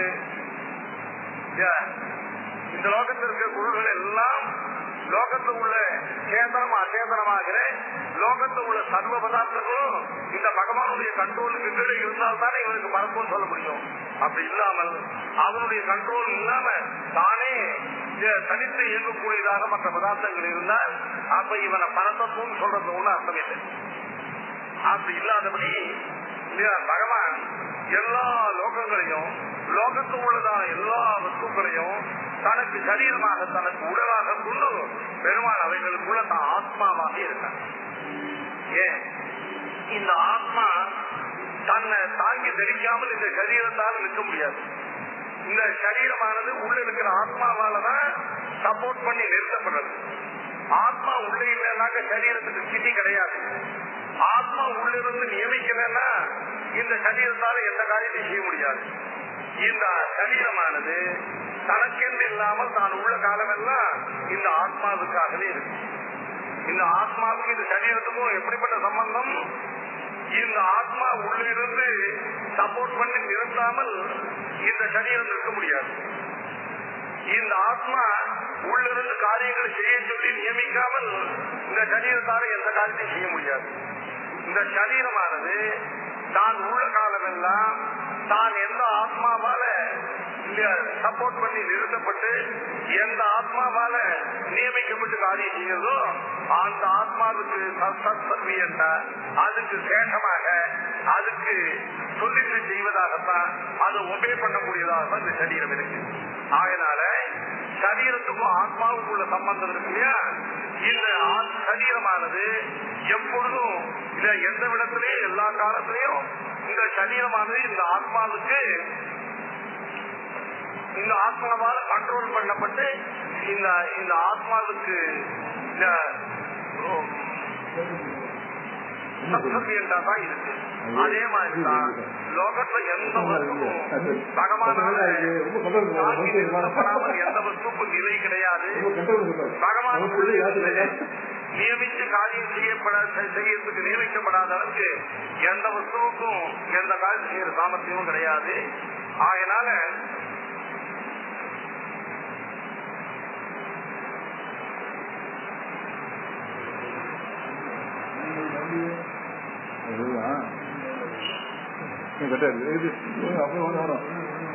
ஏன்? இந்த லோகத்தில் இருக்கிற பொருள்கள் எல்லாம் லோகத்தில் உள்ள சேதனம் அச்சேதனமாகிற லோகத்தில் உள்ள சர்வ பதார்த்தங்களும் இந்த பகவானுடைய கண்ட்ரோலுக்கு கீழே இருந்தால் தானே இவனுக்கு பரப்பும் சொல்ல முடியும் அப்படி இல்லாமல் அவனுடைய கண்ட்ரோல் இல்லாம தானே இ- தனித்து இயங்கக்கூடியதாக மற்ற பதார்த்தங்கள் இருந்தால் அப்ப இவனை பரத்தத்துவம் சொல்றது ஒண்ணு அர்த்தம் இல்லை அப்படி இல்லாதபடி இந்த பகவான் எல்லா லோகங்களையும் லோகத்து உள்ளதான எல்லா வஸ்துக்களையும் தனக்கு சரீரமாக தனக்கு உடலாக கொண்டு பெருமான் அவைகளுக்குள்ள தான் ஆத்மாவாக இருக்கான் ஏன் இந்த ஆத்மா தன்னை தாங்கி தெரிக்காமல் இந்த சரீரத்தால் நிற்க முடியாது இந்த சரீரமானது உள்ள இருக்கிற ஆத்மாவால தான் சப்போர்ட் பண்ணி நிறுத்தப்படுறது ஆத்மா உள்ளே இல்லைன்னாக்க சரீரத்துக்கு ஸ்திதி கிடையாது ஆத்மா உள்ளிருந்து நியமிக்கலன்னா இந்த சரீரத்தால எந்த காரியத்தையும் செய்ய முடியாது இந்த சரீரமானது தனக்கென்று இல்லாமல் தான் உள்ள காலமெல்லாம் இந்த ஆத்மாவுக்காகவே இருக்கு இந்த ஆத்மாவுக்கு இந்த சரீரத்துக்கும் எப்படிப்பட்ட சம்பந்தம் இந்த ஆத்மா உள்ளிருந்து சப்போர்ட் பண்ணி நிறுத்தாமல் இந்த சரீரம் இருக்க முடியாது இந்த ஆத்மா உள்ளிருந்து காரியங்களை செய்ய சொல்லி நியமிக்காமல் இந்த சரீரத்தால எந்த காரியத்தையும் செய்ய முடியாது இந்த சரீரமானது தான் உள்ள காலமெல்லாம் தான் எந்த ஆத்மாவால சப்போர்ட் பண்ணி நிறுத்தப்பட்டு எந்த ஆத்மாவால நியமிக்கப்பட்டு காரியம் செய்யறதோ அந்த ஆத்மாவுக்கு சத்சத்வியன்ன அதுக்கு சேஷமாக அதுக்கு சொல்லிட்டு செய்வதாகத்தான் அதை ஒபே பண்ணக்கூடியதாக இந்த சரீரம் இருக்கு ஆகையினால சரீரத்துக்கும் ஆத்மாவுக்கும் உள்ள சம்பந்தம் இருக்கு இல்லையா இந்த ஆத்- சரீரமானது எப்பொழுதும் இல்ல எந்த விடத்திலையும் எல்லா காலத்திலையும் இந்த சரீரமானது இந்த ஆத்மாவுக்கு இந்த ஆத்மாவால் கண்ட்ரோல் பண்ணப்பட்டு இந்த இந்த ஆத்மாவுக்கு இந்த சப்சபியண்டா தான் இருக்கு அதே மாதிரிதான் லோகத்துல எந்த வஸ்துவும் பகவானால தாங்கி நிறுத்தப்படாமல் எந்த வஸ்துக்கும் நிலை கிடையாது பகவான் உள்ளிருந்து நியமித்து காரியம் செய்யப்பட செய்யறதுக்கு நியமிக்கப்படாத அளவுக்கு எந்த வஸ்துவுக்கும் எந்த காரியம் செய்யற சாமர்த்தியமும் கிடையாது ஆகையினால அப்புறம் வரும் வரும்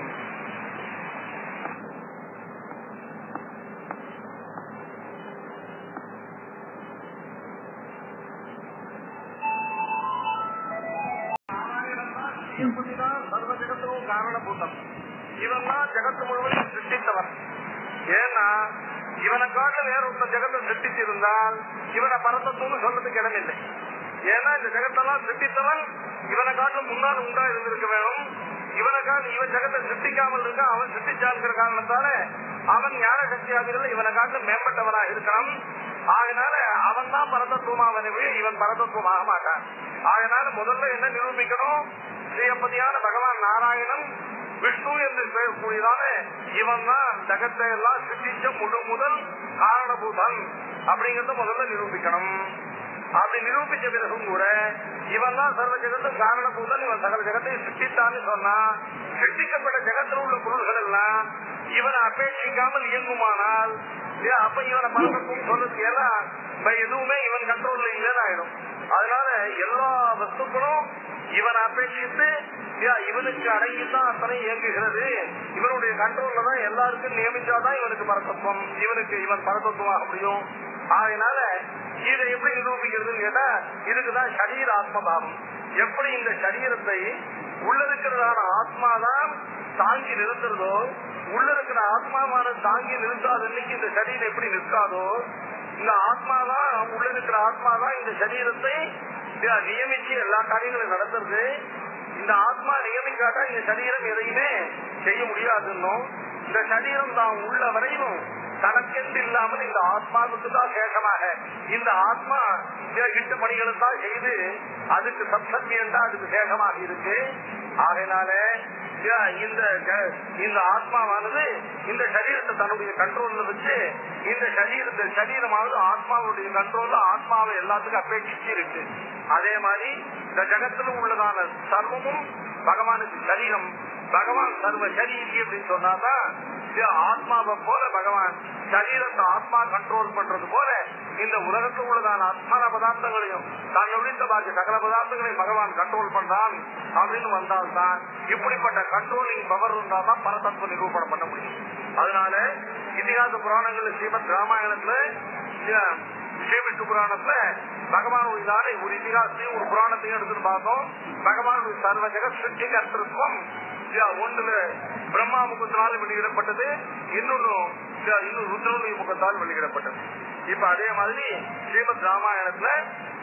சர்வ ஜெகத்துக்கும் காரணபூதம் இவன் தான் ஜெகத்து முழுவதும் சிருஷ்டித்தவன் ஏன்னா இவனை காட்டில வேற ஒருத்த ஜெகத்தை சிருஷ்டிச்சிருந்தால் இவனை பரதத்துவம் சொல்றதுக்கு இடமில்லை ஏன்னா இந்த ஜெகத்தெல்லாம் சிருஷ்டித்தவன் இவனை காட்டிலும் முன்னால் உண்டா இருந்திருக்க வேணும் இவனை காட்டில் இவன் ஜெகத்தை சிருஷ்டிக்காமல் இருக்க அவன் சிருஷ்டிச்சாங்கிற காரணத்தால அவன் ஞான சக்தியாதிகள் இவனை காட்டிலும் மேம்பட்டவனா இருக்கிறான் ஆகினால அவன் தான் பரதத்துவமாவனவே இவன் பரதத்துவமாக மாட்டான் ஆகினால முதல்ல என்ன நிரூபிக்கணும் ஸ்ரீயப்பதியான பகவான் நாராயணன் விஷ்ணு என்று பெயர்க்கூடியதான இவன் தான் ஜகத்தை எல்லாம் சிருஷ்டிச்ச முழு முதல் காரணபூதன் அப்படிங்கறத முதல்ல நிரூபிக்கணும் அப்படி நிரூபிச்ச பிறகும் கூட இவன் தான் சர்வ ஜெகத்தும் காரணபூதன் இவன் சகல ஜெகத்தை சிருஷ்டித்தான்னு சொன்னா சிருஷ்டிக்கப்பட்ட ஜெகத்தில் உள்ள பொருள்கள் எல்லாம் இவனை அபேட்சிக்காமல் இயங்குமானால் ஏ, அப்ப இவனை பரதத்துவம் சொல்றதுக்கு எல்லாம் இப்ப எதுவுமே இவன் கண்ட்ரோல்ல இல்லைன்னு ஆயிடும் அதனால எல்லா வஸ்துக்களும் இவனை அபேட்சித்து ஏ, இவனுக்கு அடங்கித்தான் அத்தனை இயங்குகிறது இவனுடைய கண்ட்ரோல்ல தான் எல்லாருக்கும் நியமிச்சாதான் இவனுக்கு பரதத்துவம் இவனுக்கு இவன் பரதத்துவமாக முடியும் அதனால இதை எப்படி நிரூபிக்கிறதுன்னு கேட்டா இதுக்குதான் சரீர ஆத்மபாவம் எப்படி இந்த சரீரத்தை உள்ள இருக்கிறதான ஆத்மாதான் தாங்கி நிறுத்துறதோ உள்ள இருக்கிற ஆத்மாவான தாங்கி நிறுத்தாத அன்னைக்கு இந்த சரீரம் எப்படி நிற்காதோ இந்த ஆத்மாதான் உள்ள இருக்கிற ஆத்மாதான் இந்த சரீரத்தை இத- நியமிச்சு எல்லா காரியங்களும் நடத்துறது இந்த ஆத்மா நியமிக்காட்டா இந்த சரீரம் எதையுமே செய்ய முடியாதுன்னும் இந்த சரீரம் தான் உள்ள வரையிலும் தனக்கென்று இல்லாமல் இந்த ஆத்மாவுக்கு தான் சேஷமாக இந்த ஆத்மா இட்டு பணிகளை தான் செய்து அதுக்கு சப்சத்தியம் தான் அதுக்கு சேஷமாக இருக்கு ஆகையினால ஏன் இந்த க- இந்த ஆத்மாவானது இந்த சரீரத்தை தன்னுடைய கண்ட்ரோல்ல வச்சு இந்த சரீரத்தை சரீரமானது ஆத்மாவுடைய கண்ட்ரோல்ல ஆத்மாவை எல்லாத்துக்கும் அபேட்சிச்சு இருக்கு அதே மாதிரி இந்த ஜகத்துல உள்ளதான சர்வமும் பகவானுக்கு சரீரம் பகவான் சர்வ சரீரி அப்படின்னு சொன்னாதான் இது ஆத்மாவை போல பகவான் சரீரத்தை ஆத்மா கண்ட்ரோல் பண்றது போல இந்த உலகத்தில் உள்ளதான அத்தனை பதார்த்தங்களையும் தான் நுழைந்த பாக்கி சகல பதார்த்தங்களையும் பகவான் கண்ட்ரோல் பண்றான் அப்படின்னு வந்தால்தான் இப்படிப்பட்ட கண்ட்ரோலிங் பவர் இருந்தாதான் பரதத்துவ நிரூபணம் பண்ண முடியும் அதனால இதிகாச புராணங்கள்ல ஸ்ரீமத் ராமாயணத்துல அஹ், ஸ்ரீவிஷ்ணு புராணத்துல பகவானுடைய ஒரு இதிகாசத்தையும் ஒரு புராணத்தையும் எடுத்துட்டு பார்த்தோம் பகவானுடைய சர்வ ஜெகத் சிருஷ்டி கர்த்தத்துவம் ஒன்றுல பிரம்மா முகத்தினால் வெளியிடப்பட்டது இன்னொன்னு இன்னும் ருத்ரனுடைய முகத்தால் வெளியிடப்பட்டது இப்ப அதே மாதிரி ஸ்ரீமத் ராமாயணத்துல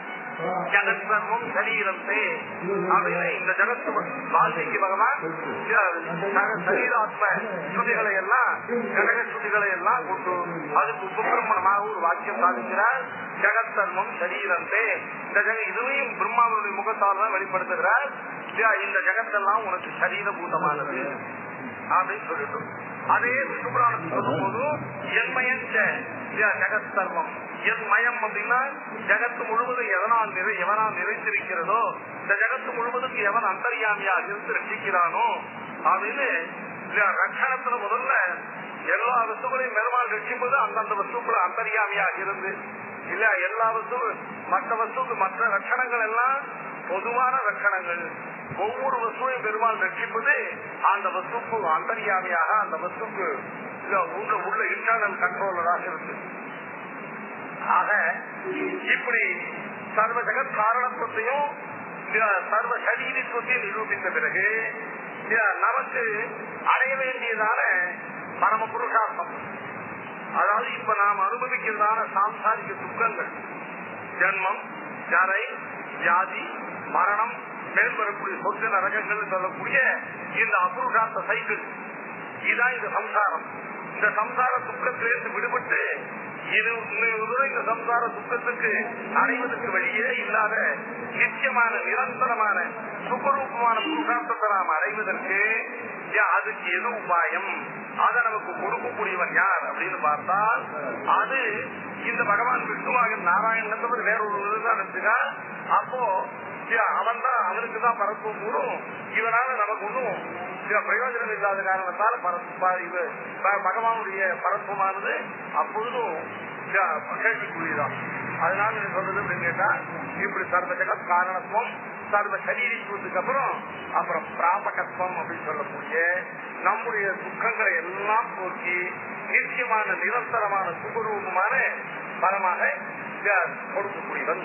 ஜகத் சர்வம் சரீரத்தே அப்படின்னு இந்த ஜகத்து வால்மீகி பகவான் சக- சரீராத்ம ஸ்ருதிகளை எல்லாம் ஜனக ஸ்ருதிகளை எல்லாம் கொண்டு அதுக்கு உபபிரமணமாக ஒரு வாக்கியம் சாதிக்கிறார் ஜகத் சர்வம் சரீரத்தே இந்த ஜெக இதுவையும் பிரம்மாவுடைய முகத்தால் தான் வெளிப்படுத்துகிறார் இல்லையா, இந்த ஜெகத்தெல்லாம் உனக்கு சரீரபூதமானது அப்படின்னு சொல்லிட்டு அதே விஷ்ணு புராணத்தில் சொல்லும் போது என்மயஞ்ச ஜெகத் சர்வம் என் மயம் அப்படின்னா ஜெகத்து முழுவதும் எதனால் நிறை எவனால் நிறைந்திருக்கிறதோ இந்த ஜெகத்து முழுவதுக்கு எவன் அந்தரியாமியாக இருந்து ரசிக்கிறானோ அப்படின்னு இந்த ரட்சணத்துல முதல்ல எல்லா வஸ்துக்களையும் பெருமாள் ரட்சிப்பது அந்தந்த வஸ்துக்குள்ள அந்தரியாமியாக இருந்து இல்ல எல்லா வஸ்து மற்ற வஸ்துக்கு மற்ற ரட்சணங்கள் எல்லாம் பொதுவான ரட்சணங்கள் ஒவ்வொரு வஸ்துவையும் பெருமாள் ரட்சிப்பது அந்த வஸ்துக்கு அந்தரியாமியாக அந்த வஸ்துக்கு இல்ல உள்ள உள்ள இன்டர்னல் கண்ட்ரோலராக இருக்கு ஆக இப்படி சர்வ ஜெகத் காரணத்துவத்தையும் இந்த சர்வ சரீரத்துவத்தையும் நிரூபித்த பிறகு இந்த நமக்கு அடைய வேண்டியதான பரம புருஷார்த்தம் அதாவது இப்ப நாம் அனுபவிக்கிறதான சாம்சாரிக துக்கங்கள் ஜென்மம் ஜரை வியாதி மரணம் மேல்வரக்கூடிய சொத்து நரகங்கள் சொல்லக்கூடிய இந்த அபுருஷார்த்த சைக்கிள் இதுதான் இந்த சம்சாரம் இந்த சம்சார துக்கத்திலிருந்து விடுபட்டு இது இன்னொரு தூரம் இந்த சம்சார துக்கத்துக்கு அடைவதற்கு வழியே இல்லாத நிச்சயமான நிரந்தரமான சுகரூபமான புருஷார்த்தத்தை நாம் அடைவதற்கு ஏன் அதுக்கு எது உபாயம் அதை நமக்கு கொடுக்கக்கூடியவன் யார் அப்படின்னு பார்த்தால் அது இந்த பகவான் விஷ்ணுவாக நாராயணன் தவிர வேற ஒரு தான் இருந்துக்கா அப்போ அவன் தான் அவனுக்கு தான் பரப்பும் கூடும் இவனால நமக்கு ஒன்றும் பிரயோஜனம் இல்லாத காரணத்தால் பரப்பு இது பகவானுடைய பரப்புமானது அப்பொழுதும் கேட்கக்கூடியதான் அதனால நீங்க சொல்றது அப்படின்னு கேட்டா இப்படி சர்வ ஜெகத் காரணத்துவம் சர்வ சரீரித்துவத்துக்கு அப்புறம் அப்புறம் பிராபகத்துவம் அப்படின்னு சொல்லக்கூடிய நம்முடைய துக்கங்களை எல்லாம் போக்கி நிச்சயமான நிரந்தரமான சுகரூபமான பலமாக கொடுக்கக்கூடியவன்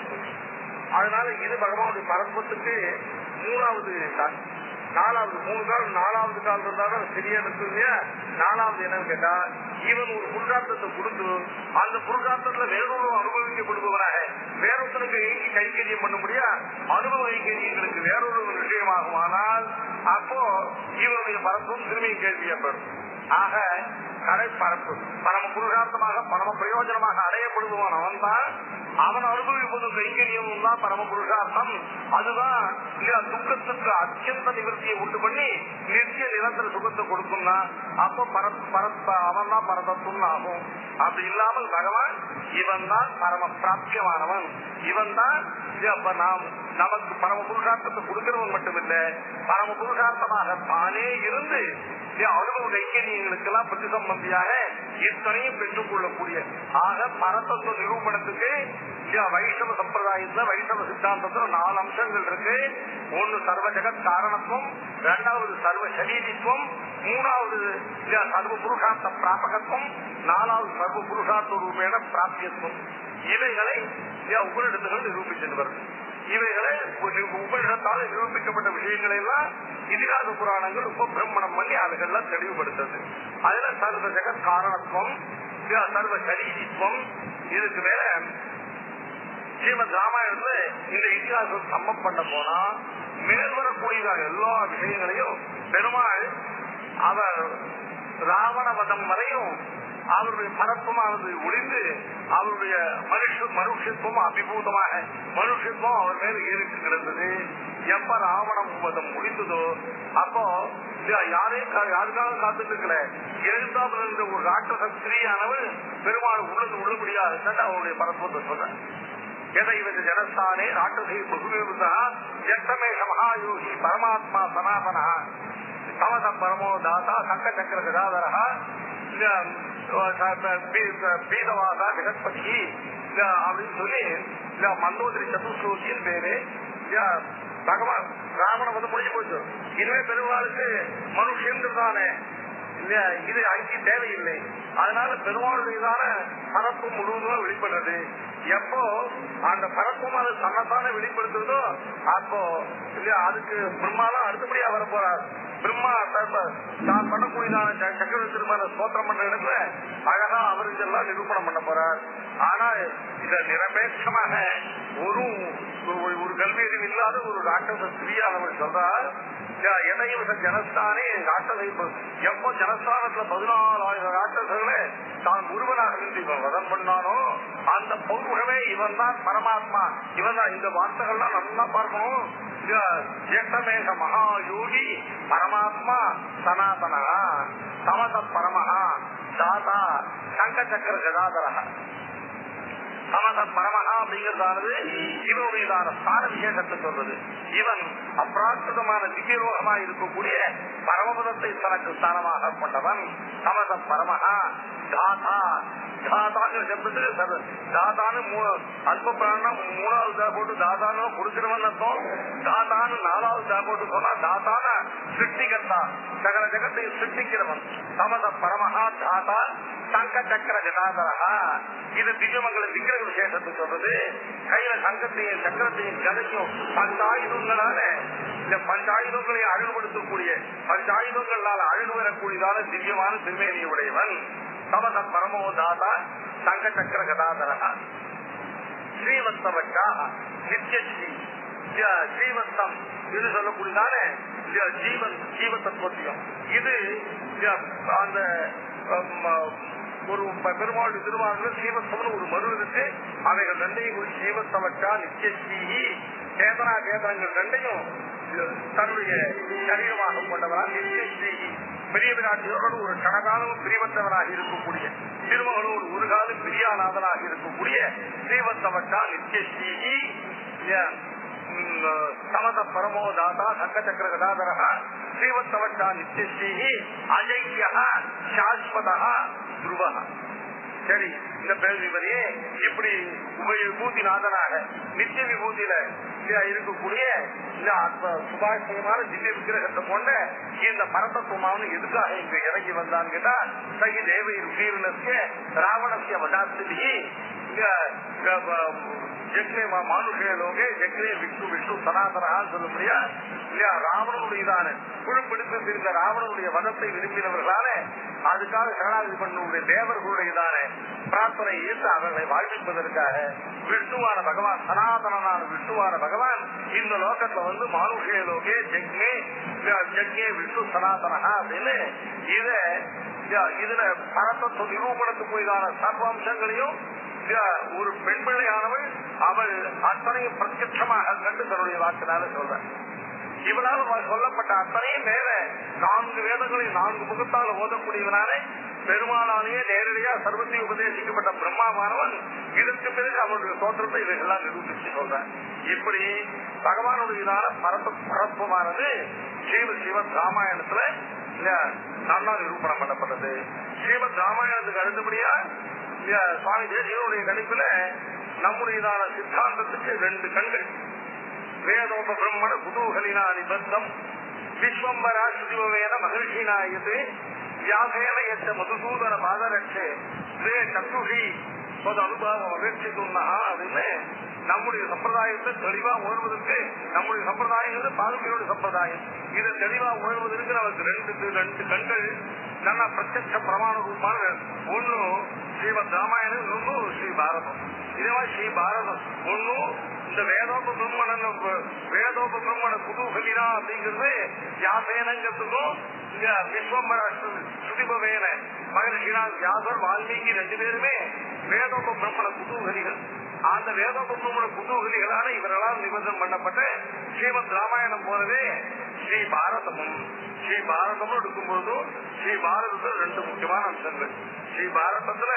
அதனால இது பகவானுடைய பரப்பத்துக்கு மூணாவது கால் நாலாவது மூணு கால் நாலாவது கால் இருந்தாலும் சரியா இருக்கு இல்லையா நாலாவது என்னன்னு கேட்டா இவன் ஒரு புருஷார்த்தத்தை கொடுத்து அந்த புருஷார்த்தத்துல வேறொரு அனுபவிக்கப்படுபவனாக வேறொருத்தனுக்கு கைங்கரியம் பண்ண முடியா அனுபவ கைங்கரியங்களுக்கு வேறொரு விஷயமாகுமானால் அப்போ இவனுடைய பரப்பும் திரும்பியும் கேள்வி ஏற்படும் ஆக கடை பரப்பு பரம புருஷார்த்தமாக பரம பிரயோஜனமாக அடையப்படுபவன் அவன் தான் அவன் அனுபவிப்பதும் கைங்கரியம் தான் பரம புருஷார்த்தம் அதுதான் துக்கத்துக்கு அத்தியந்த நிவர்த்தியை உண்டு பண்ணி நித்திய நிரந்தர சுகத்தை கொடுக்கும்னா அப்போ பரத் பரத் அவன் தான் பரதத்துவம் ஆகும் அப்படி இல்லாமல் பகவான் இவன் தான் பரம பிராப்தியமானவன் இவன் தான் அப்ப நாம் நமக்கு பரம புருஷார்த்தத்தை கொடுக்கிறவன் மட்டுமில்ல பரம புருஷார்த்தமாக தானே இருந்து அனுபவ கைங்கரியங்களுக்கு எல்லாம் பிரதிசம்பந்தியாக இத்தனையும் பெற்றுக் கொள்ளக்கூடிய ஆக பரதத்துவ நிரூபணத்துக்கு வைஷ்ணவ சம்பிரதாயத்துல வைஷ்ணவ சித்தாந்தத்துல நாலு அம்சங்கள் இருக்கு ஒன்னு சர்வ ஜெகத் காரணத்துவம் இரண்டாவது சர்வ சரீரித்துவம் மூணாவது சர்வ புருஷார்த்த பிராபகத்துவம் நாலாவது சர்வ புருஷார்த்த ரூபேன பிராப்தியத்துவம் இவைகளை உபரிடத்துகள் நிரூபிச்சுட்டு வருது இவைகளை உபரிடத்தால் நிரூபிக்கப்பட்ட விஷயங்களை எல்லாம் இதிகாச புராணங்கள் உபபிரமணம் பண்ணி அதுகள்லாம் தெளிவுபடுத்துது அதுல சர்வ ஜெகத் காரணத்துவம் சர்வ சரீரித்துவம் இதுக்கு மேல ஸ்ரீமத் ராமாயணத்துல இந்த இதிகாசம் சம்மம் பண்ண போனா மேல் வரக்கூடியதாக எல்லா விஷயங்களையும் பெருமாள் அவர் ராவண வதம் வரையும் அவருடைய பரப்பமானது ஒளிந்து அவருடைய மனுஷ மனுஷத்துவம் அபிபூதமாக மனுஷத்துவம் அவர் மேல ஏறிட்டு கிடந்தது எப்ப ராவணம் வதம் முடிந்ததோ அப்போ யாரையும் யாருக்காக காத்துட்டு இருக்கல எழுந்தாமல் இருந்த ஒரு ராட்சச ஸ்திரீயானவள் பெருமாள் உள்ளது உள்ளபடியா இருந்தா அவருடைய பரப்பத்தை சொல்ற எதைவது ஜனஸ்தானே ராட்சசை பகுவிருந்தா ஜட்டமேஷ மகாயோகி பரமாத்மா சனாதனா தமத பரமோ தாத்தா சங்க சக்கர கதாதரா பீதவாதா ஜெகத்பதி அப்படின்னு சொல்லி மந்தோதரி சதுஸ்லோகியின் பேரு பகவான் ராவண வந்து முடிஞ்சு போச்சு இதுவே பெருமாளுக்கு மனுஷங்கிறதானே இல்லையா இது அங்கே தேவையில்லை அதனால பெருமாளுடையதான பரப்பு முழுவதும் வெளிப்படுறது எப்போ அந்த பரப்பும் அது தன்னைத்தானே வெளிப்படுத்துறதோ அப்போ இல்லையா அதுக்கு பிரம்மாலாம் அடுத்தபடியா வர போறார் பிரம்மா தான் பண்ணக்கூடியதான சக்கரவர்த்தி திருமண ஸ்தோத்திரம் பண்ற இடத்துல அழகா அவர் இதெல்லாம் நிரூபணம் பண்ண போறார் ஆனா இத நிரபேட்சமாக ஒரு ஒரு கல்வி அறிவு இல்லாத ஒரு ராட்சச ஸ்திரீயானவர் சொல்றார் எதையும் ஜனஸ்தானே ராட்சசை எப்போ ஜனஸ்தானத்துல பதினாலாயிரம் ராட்சசர்களை தான் ஒருவனாக நின்று இவன் வதம் பண்ணானோ அந்த பௌருஷமே இவன் தான் பரமாத்மா இவன் தான் இந்த வார்த்தைகள்லாம் நல்லா பார்க்கணும் ஏற்றமேக மகாயோகி பரமாத்மா சனாதனா சமத பரமஹா தாதா சங்க சக்கர கதாதரா சமத பரமஹா அப்படிங்கிறதானது இவனுடையதான ஸ்தான விசேஷத்தை சொல்றது இவன் அப்ராக்கிருதமான திவ்யலோகமா இருக்கக்கூடிய பரமபதத்தை தனக்கு ஸ்தானமாக கொண்டவன் சமத பரமஹா தாதா தாதாங்கிற சப்தத்துக்கு சர்வ தாதான்னு மூ- அல்ப பிராணம் மூணாவது தா போட்டு தாதான்னு கொடுக்கிறவன் அர்த்தம் தாதான்னு நாலாவது தா போட்டு சொன்னா தாதான சிருஷ்டிகர்த்தா சகல ஜகத்தை சிருஷ்டிக்கிறவன் சமத பரமஹா தாதா சங்க சக்கர ஜடாதரா இது திவ்யமங்கல விக்கிரக விசேஷத்தை சொல்றது கையில சங்கத்தையும் சக்கரத்தையும் கதையும் பஞ்சாயுதங்களால இந்த பஞ்சாயுதங்களை அழகுபடுத்தக்கூடிய பஞ்சாயுதங்களால் அழகு வரக்கூடியதான திவ்யமான திருமேனியை உடையவன் சமத பரமோ தாதா சங்க சக்கர கதாதரா ஸ்ரீவத்சவச்சா நித்யஸ்ரீ ஜ- ஸ்ரீவத்சம் இது சொல்லக்கூடியதான ஜ- ஜீவன் ஜீவ தத்துவத்தையும் இது ஜ- அந்த அம், ஒரு ப- பெருமாள் திருவாரூர் சீவத்தம்னு ஒரு மரு இருக்கு அவைகள் ரெண்டையும் குறித்து சீவத்தவற்றா நித்யஸ்ரீ சேதனா சேதனங்கள் ரெண்டையும் தன்னுடைய சரீரமாக கொண்டவரா நித்யஸ்ரீ பெரிய விராட்டியோடு ஒரு கனகாலம் பிரிவத்தவராக இருக்கக்கூடிய திருமகளோடு ஒரு காலம் பிரியாநாதனாக இருக்கக்கூடிய ஸ்ரீவத்தவற்றா நித்யஸ்ரீ சமத பரமோ தாதா சங்க சக்கர கதாதரா ஸ்ரீவத்தவற்றா நித்யஸ்ரீ அஜய்யா சாஸ்வதா துருவா சரி இந்த பேர் விபதியே இப்படி உபய விபூதிநாதனாக நித்திய விபூதியில இருக்கக்கூடிய இந்த அற்ப சுபாஷயமான திவ்ய விக்கிரகத்தை கொண்ட இந்த பரதத்துவமான எதுக்காக இங்க இறங்கி வந்தான்னு கேட்டா சகி தேவை உயிரினத்திய ராவணசிய வதாஸ்தி இங்க ஜக்னே மானுஷே லோகே ஜக்னே விஷ்ணு விஷ்ணு சனாதனான்னு சொல்ல முடியா இல்லையா ராவணனுடையதான குழுப்பிடித்து இருந்த ராவணனுடைய வதத்தை விரும்பினவர்களால அதுக்காக சரணாகதி பண்ணுடைய தேவர்களுடையதான பிரார்த்தனை ஏற்று அவர்களை வாழ்விப்பதற்காக விஷ்ணுவான பகவான் சனாதனனான விஷ்ணுவான பகவான் இந்த லோகத்துல வந்து மானுஷே லோகே ஜக்னே ஜக்னே விஷ்ணு சனாதனஹா அப்படின்னு இத இதுல பரத்தத்துவ நிரூபணத்துக்கு போயதான சர்வாம்சங்களையும் ஒரு பெண் பிள்ளையானவள் அவள் அத்தனையும் பிரத்யட்சமாக கண்டு தன்னுடைய வாக்கினால சொல்றார் இவனால் சொல்லப்பட்ட அத்தனையும் மேல நான்கு வேதங்களை நான்கு முகத்தால் ஓதக்கூடியவனாலே பெருமானாலேயே நேரடியா சர்வத்தை உபதேசிக்கப்பட்ட பிரம்மாவானவன் இதற்கு பிறகு அவனுடைய தோற்றத்தை இவைகள்லாம் நிரூபிச்சு சொல்றான் இப்படி பகவானுடையதான பரப்ப பரப்பமானது ஸ்ரீமத் ஸ்ரீமத் ராமாயணத்துல நல்லா நிரூபணம் பண்ணப்பட்டது ஸ்ரீமத் ராமாயணத்துக்கு அடுத்தபடியா சுவாமி தேசியனுடைய கணிப்புல நம்முடையதான சித்தாந்தத்துக்கு ரெண்டு கண்கள் வேதோப பிரம்மண குதூகலினா நிபந்தம் விஸ்வம்பரா சுதிவேன மகிழ்ச்சினாயது வியாசேன எச்ச மதுசூதன பாதரட்சே வே சத்துஷி ஒரு அனுபவம் அபேட்சித்துள்ளா அப்படின்னு நம்முடைய சம்பிரதாயத்தை தெளிவா உணர்வதற்கு நம்முடைய சம்பிரதாயம் பாதுகையோட சம்பிரதாயம் இதை தெளிவா உணர்வதற்கு நமக்கு ரெண்டு ரெண்டு கண்கள் நல்ல பிரத்யட்ச பிரமாண ரூபான ஒண்ணு ஸ்ரீமத் ராமாயணம் இன்னொன்னு ஸ்ரீ பாரதம் இதே மாதிரி ஸ்ரீ பாரதம் ஒன்னும் இந்த வேதோப பிரம்மணன் வேதோப பிரம்மண குதூகலினா அப்படிங்கிறது யாசேனங்கிறதுக்கும் இங்க விஸ்வம்பர சுதிபவேன மகர்ஷினா வியாசர் வால்மீகி ரெண்டு பேருமே வேதோப பிரம்மண குதூகலிகள் அந்த வேதோப பிரம்மண குதூகலிகளான இவர்களால் நிபந்தனம் பண்ணப்பட்ட ஸ்ரீமத் ராமாயணம் போலவே ஸ்ரீ பாரதமும் ஸ்ரீ பாரதமும் எடுக்கும்போது ஸ்ரீ பாரதத்துல ரெண்டு முக்கியமான அம்சங்கள் ஸ்ரீ பாரதத்துல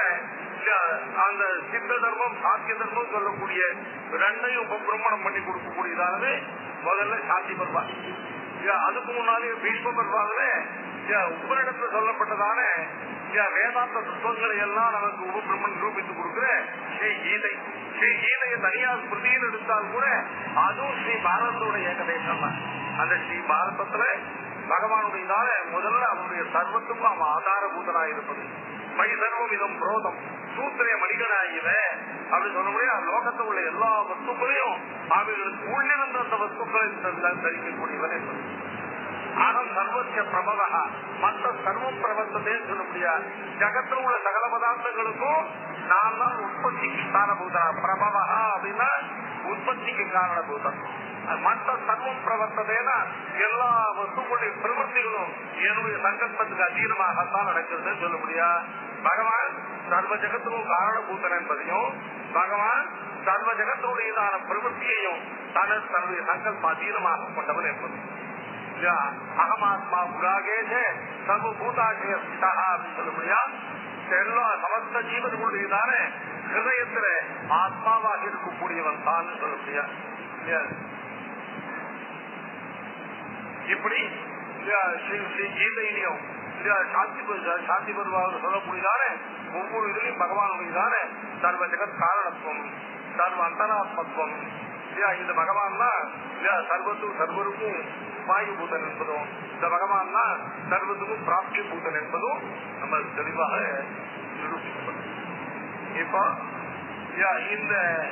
அந்த சித்த தர்மம் சாத்திய தர்மம் சொல்லக்கூடிய ரெண்டையும் உபபிரமணம் பண்ணி கொடுக்கக்கூடியதானது முதல்ல சாந்தி பர்வா அதுக்கு முன்னாலே பீஷ்ம பர்வாவில உபரிடத்துல சொல்லப்பட்டதான வேதாந்த தத்துவங்களை எல்லாம் நமக்கு உபபிரமன் நிரூபித்து கொடுக்கிற ஸ்ரீ கீதை ஸ்ரீ கீதையை தனியா ஸ்மிருதியில் எடுத்தால் கூட அதுவும் ஸ்ரீ பாரதத்தோட ஏகதேசம் தான் அந்த ஸ்ரீ பாரதத்துல பகவானுடையதால முதல்ல அவனுடைய சர்வத்துக்கும் அவன் ஆதாரபூதனாக இருப்பது மை சர்வம் இதம் புரோதம் சூத்திரே மணிகனாயிவ அப்படி சொல்ல முடியாது லோகத்தில் உள்ள எல்லா வஸ்துக்களையும் அவைகளுக்கு உள்ளிருந்த அந்த வஸ்துக்களை தரிக்கக்கூடியவன் என்பது அகம் சர்வத்திய பிரபவா மற்ற சர்வம் பிரபந்தத்தையும் சொல்ல முடியாது ஜகத்தில் உள்ள சகல பதார்த்தங்களுக்கும் நான் தான் உற்பத்திக்கு காரணபூதா பிரபவா அப்படின்னா உற்பத்திக்கு காரணபூதம் மற்ற சர்வம் பிரவர்த்ததேனா எல்லா வஸ்துக்களுடைய பிரவர்த்திகளும் என்னுடைய சங்கல்பத்துக்கு அதீனமாகத்தான் நடக்கிறது சொல்ல முடியா பகவான் சர்வ ஜகத்துக்கும் காரணபூதன் என்பதையும் பகவான் சர்வ ஜகத்துடையதான பிரவൃத்தியையும் தன தன்னுடைய சங்கல்ப அதீனமாக கொண்டவன் என்பது அகமாத்மா புராகேஜ சர்வபூதாஜய அப்படின்னு சொல்ல முடியா எல்லா சமஸ்த ஜீவர்களுடையதான ஹிருதயத்துல ஆத்மாவாக இருக்கக்கூடியவன் தான் சொல்ல முடியாது Yes. இப்படி அஹ், ஸ்ரீ ஸ்ரீ கீதையிலையும் இந்த சாந்தி ப- சாந்தி பருவாக சொல்லக்கூடியதான ஒவ்வொரு இதுலையும் பகவானுடையதான சர்வ ஜெகத் காரணத்துவம் சர்வ அந்தராத்மத்துவம் இல்லையா, இந்த பகவான் தான் இல்லையா, சர்வத்தும் சர்வருக்கும் வாயு பூதன் என்பதும் இந்த பகவான் தான் சர்வத்துக்கும் பிராப்தி பூதன் என்பதும் நம்ம தெளிவாக நிரூபிக்கப்படும் இப்போ இல்லையா, இந்த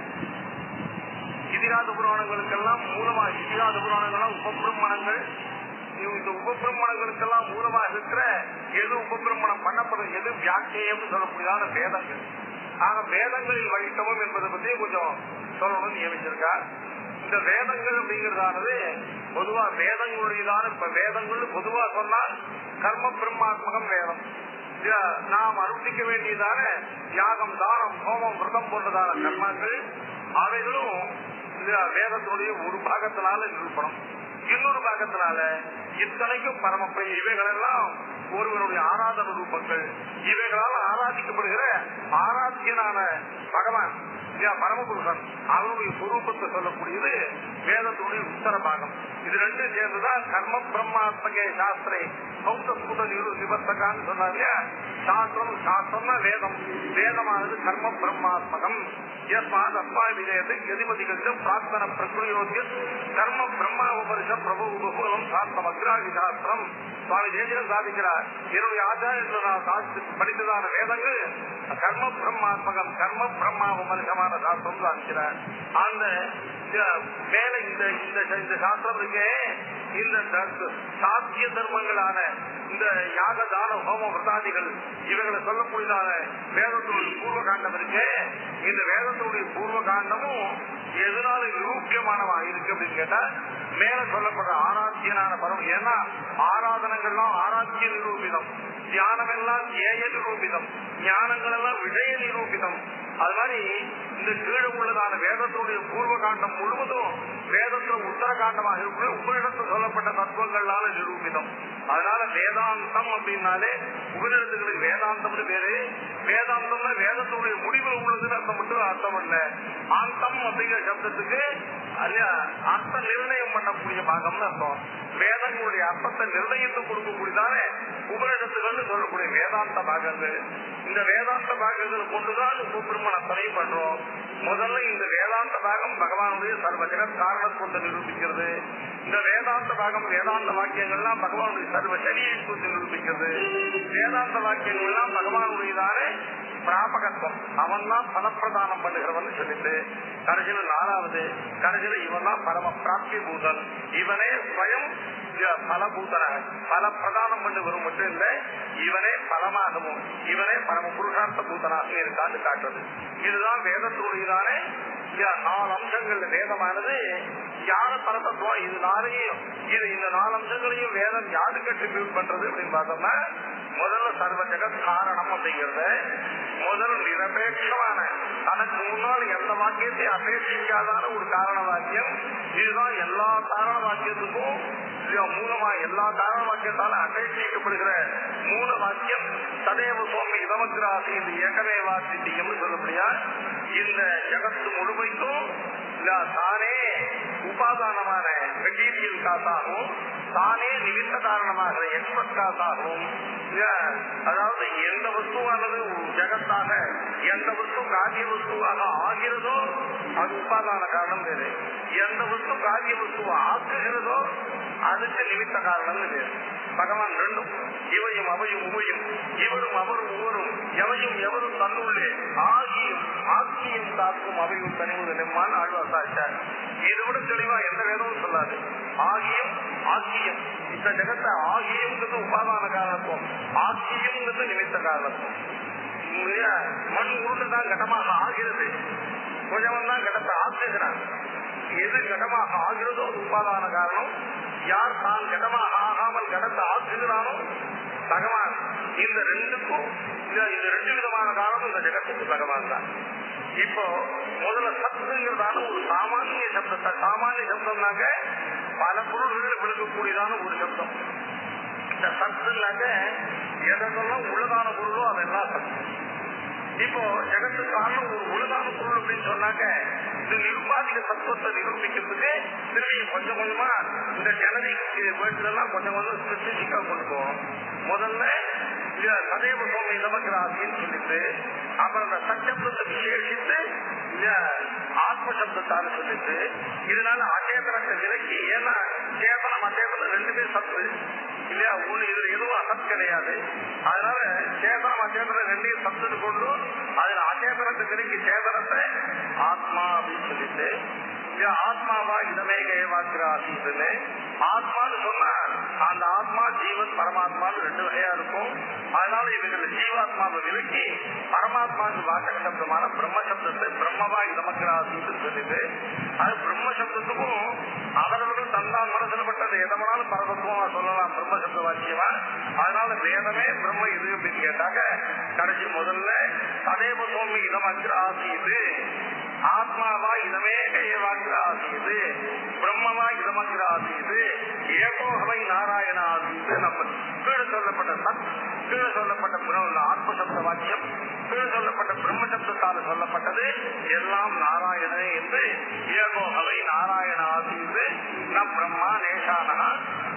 இதிகாத புராணங்களுக்கெல்லாம் மூலமா இதிகாத புராணங்கள்லாம் உபபிரமணங்கள் இந்த உபபிரமணங்களுக்கெல்லாம் மூலமா இருக்கிற எது உபபிரமணம் பண்ணப்படும் எது வியாக்கியம் சொல்லக்கூடியதான வேதங்கள் ஆக வேதங்களில் வைத்தவம் என்பதை பத்தி கொஞ்சம் சொல்லணும்னு நியமிச்சிருக்கார் இந்த வேதங்கள் அப்படிங்கறதானது பொதுவா வேதங்களுடையதான இப்ப வேதங்கள் பொதுவா சொன்னா கர்ம பிரம்மாத்மகம் வேதம் இல்ல, நாம் அனுஷ்டிக்க வேண்டியதான யாகம் தானம் ஹோமம் விரதம் போன்றதான கர்மாக்கள் அவைகளும் இந்த வேதத்துடைய ஒரு பாகத்தினால நிரூபணம் இன்னொரு பாகத்தினால இத்தனைக்கும் பரமப்பை இவைகளெல்லாம் ஒருவருடைய ஆராதன ரூபங்கள் இவைகளால் ஆராதிக்கப்படுகிற ஆராத்தியனான பகவான் இல்லையா, பரமபுருஷன் அவனுடைய சுரூபத்தை சொல்லக்கூடியது வேதத்துடைய உத்தர பாகம் இது ரெண்டும் சேர்ந்துதான் கர்ம பிரம்மாத்மகே சாஸ்திரே சௌத்தஸ்குட நிரு நிபத்தகான்னு சொன்னாங்க இல்லையா? சாஸ்திரம் சாஸ்திரம்னா வேதம் வேதமானது கர்ம பிரம்மாத்மகம் யஸ்மாத் அஸ்மா விஜயத்தை கதிபதிகள் பிரார்த்தன பிரகிருயோத்திய கர்ம பிரம்மா உபரிஷ பிரபு உபகுலம் சாஸ்திரம் அக்ராகி சாஸ்திரம் சுவாமி தேசியம் சாதிக்கிறார் என்னுடைய ஆச்சாரியத்தில் நான் சாதித்து படித்ததான வேதங்கள் கர்ம பிரம்மாத்மகம் கர்ம பிரம்மா உபரிஷமான சாஸ்திரம் சாதிக்கிறார் அந்த அஹ், மேல இந்த இந்த இந்த சாஸ்திரம் இருக்கே இந்த த- சாத்திய தர்மங்களான இந்த யாக தான ஹோம விரதாதிகள் இவைகளை சொல்லக்கூடியதான வேதத்துடைய பூர்வ காண்டம் இருக்கே இந்த வேதத்துடைய பூர்வ காண்டமும் எதனால நிரூபியமானவா இருக்கு அப்படின்னு கேட்டா மேல சொல்லப்படுற ஆராத்தியனான பரம் ஏன்னா ஆராதனங்கள்லாம் ஆராத்திய நிரூபிதம் தியானம் எல்லாம் ஏய நிரூபிதம் ஞானங்கள் எல்லாம் விஜய நிரூபிதம் அது மாதிரி இந்த கீழே உள்ளதான வேதத்துடைய பூர்வ காண்டம் முழுவதும் வேதத்துல உத்தர காண்டமாக இருக்கிற உபனிடத்தில் சொல்லப்பட்ட தத்துவங்களால நிரூபிதம் அதனால வேதாந்தம் அப்படின்னாலே உபனிடத்துகளுக்கு வேதாந்தம்னு பேரு வேதாந்தம்னா வேதத்துடைய முடிவில் உள்ளதுன்னு அர்த்தம் மட்டும் அர்த்தம் இல்ல ஆந்தம் அப்படிங்கிற சப்தத்துக்கு அல்ல அர்த்த நிர்ணயம் பண்ணக்கூடிய பாகம்னு அர்த்தம் வேதங்களுடைய அர்த்தத்தை நிர்ணயித்து கொடுக்கக்கூடியதான உபனிடத்துகள்னு சொல்லக்கூடிய வேதாந்த பாகங்கள் இந்த வேதாந்த பாகங்களை கொண்டுதான் உபபிரமணத்தனை பண்றோம் முதல்ல இந்த வேதாந்த பாகம் பகவானுடைய சர்வ ஜெகத் காரணத்துவத்தை நிரூபிக்கிறது இந்த வேதாந்த பாகம் வேதாந்த வாக்கியங்கள்லாம் பகவானுடைய சர்வ சரீரத்துவத்தை நிரூபிக்கிறது வேதாந்த வாக்கியங்கள்லாம் பகவானுடையதான பிராபகத்துவம் அவன் தான் பலப்பிரதானம் பண்ணுகிறவன் சொல்லிட்டு கடைசியில நாலாவது கடைசியில இவன் தான் பரம பிராப்தி பூதன் இவனே ஸ்வயம் பலபூதனாக பல பிரதானம் பண்ணி வரும் மட்டும் இல்ல இவனே பலமாகவும் இவனே பரம புருஷார்த்த பூதனாக இருக்கான்னு காட்டுறது இதுதான் வேதத்துடையதான நாலு அம்சங்கள்ல வேதமானது ஞான பரதத்துவம் இது நாளையும் இது இந்த நாலு அம்சங்களையும் வேதம் யாருக்கு அட்ரிபியூட் பண்றது அப்படின்னு பார்த்தோம்னா முதல்ல சர்வ ஜெகத் காரணம் அப்படிங்கறத முதல் நிரபேட்சமான தனக்கு முன்னால் எந்த வாக்கியத்தையும் அபேட்சிக்காதான ஒரு காரண வாக்கியம் இதுதான் எல்லா காரண வாக்கியத்துக்கும் இது மூலமா எல்லா காரண வாக்கியத்தால அபேட்சிக்கப்படுகிற மூல வாக்கியம் ததேவ சுவாமி இதமக்கிராசி இந்த ஏகமே வாசிட்டியம்னு சொல்லப்படியா இந்த ஜெகத்து முழுமைக்கும் இல்ல தானே உபாதானமான மெட்டீரியல் காசாகவும் தானே நிமித்த காரணமாக எக்ஸ்பர்ட் காசாகவும் இல்ல, அதாவது எந்த வஸ்துவானது ஒரு ஜெகத்தாக எந்த வஸ்து காரிய வஸ்துவாக ஆகிறதோ அது உபாதான காரணம் வேறு எந்த வஸ்து காரிய வஸ்துவை ஆக்குகிறதோ அதுக்கு நிமித்த காரணம் வேறு பகவான் ரெண்டும் இவையும் அவையும் உவையும் இவரும் அவரும் உவரும் எவையும் எவரும் தன்னுள்ளே ஆகியும் ஆக்கியும் காக்கும் அவையும் தனிவது நெம்மான் ஆழ்வாசாச்சார் இதை விட தெளிவா எந்த வேதமும் சொல்லாது ஆகியும் ஆக்கியம் இந்த ஜெகத்தை ஆகியம்ங்கிறது உபாதான காரணத்துவம் ஆக்கியம்ங்கிறது நிமித்த காரணத்துவம் இல்லையா? மண் உருண்டுதான் கடமாக ஆகிறது கொஞ்சம் தான் கடத்தை ஆக்குகிறான் எது கடமாக ஆகிறதோ அது உபாதான காரணம் யார் தான் கடமாக ஆகாமல் கடத்தை ஆக்குகிறானோ பகவான் இந்த ரெண்டுக்கும் இந்த- இந்த ரெண்டு விதமான காரணம் இந்த ஜெகத்துக்கு பகவான் தான் இப்போ முதல்ல சத்துங்கிறதான ஒரு சாமானிய சப்தத்தை சாமானிய சப்தம்னாக்க பல பொருள்களை விளக்கக்கூடியதான ஒரு சப்தம் இந்த சத்துனாக்க எதெல்லாம் உள்ளதான பொருளோ அதெல்லாம் சத்து இப்போ ஜெகத்து காரணம் ஒரு உள்ளதான பொருள் அப்படின்னு சொன்னாக்க இந்த நிருபாதிக தத்துவத்தை நிரூபிக்கிறதுக்கு திரும்பி கொஞ்சம் கொஞ்சமா இந்த ஜெனரிக் வேர்ட்ஸ் எல்லாம் கொஞ்சம் கொஞ்சம் ஸ்பெசிபிக்கா கொண்டு போவோம் முதல்ல இந்த சதேவ சோமி நமக்கிராசின்னு சொல்லிட்டு அப்புறம் இந்த சச்சப்தத்தை விசேஷித்து இந்த ஆத்ம சப்தத்தால சொல்லிட்டு இதனால அச்சேதனத்தை விலக்கி ஏன்னா சேதனம் அச்சேதனம் ரெண்டுமே சத்து இல்லையா ஒண்ணு இது எதுவும் அசத் கிடையாது அதனால சேதனம் அச்சேதனம் ரெண்டையும் சத்துன்னு கொண்டு அதுல அச்சேதனத்தை விலக்கி சேதனத்தை ஆத்மா அப்படின்னு சொல்லிட்டு இது ஆத்மாவா இதமேக ஏவாக்கிராசின்னு ஆத்மான்னு சொன்னா அந்த ஆத்மா ஜீவன் பரமாத்மான்னு ரெண்டு வகையா இருக்கும் அதனால இவர்கள் ஜீவாத்மாவை விலக்கி பரமாத்மாவுக்கு வாசக சப்தமான பிரம்ம சப்தத்தை பிரம்மவா இதமக்கிராசின்னு சொல்லிட்டு அது பிரம்ம சப்தத்துக்கும் அவரவர்கள் தந்தான் மனசுல பட்டது எதனாலும் பரதத்துவமா சொல்லலாம் பிரம்ம சப்த வாக்கியமா அதனால வேதமே பிரம்ம இது அப்படின்னு கேட்டாங்க கடைசி முதல்ல சதேவ சோமி இதமக்கிராசிது ஆத்மாவா இதமேக ஏவாக்கிராசிது பிரம்மவா இதமக்கிராசிது ஏகோகவை நாராயண ஆசிது நம்ம கீழே சொல்லப்பட்ட சத் கீழே சொல்லப்பட்ட பிற- ஆத்ம சப்த வாக்கியம் கீழே சொல்லப்பட்ட பிரம்ம சப்தத்தால் சொல்லப்பட்டது எல்லாம் நாராயணன் என்று ஏகோகவை நாராயண ஆசிது ந பிரம்மா நேஷானா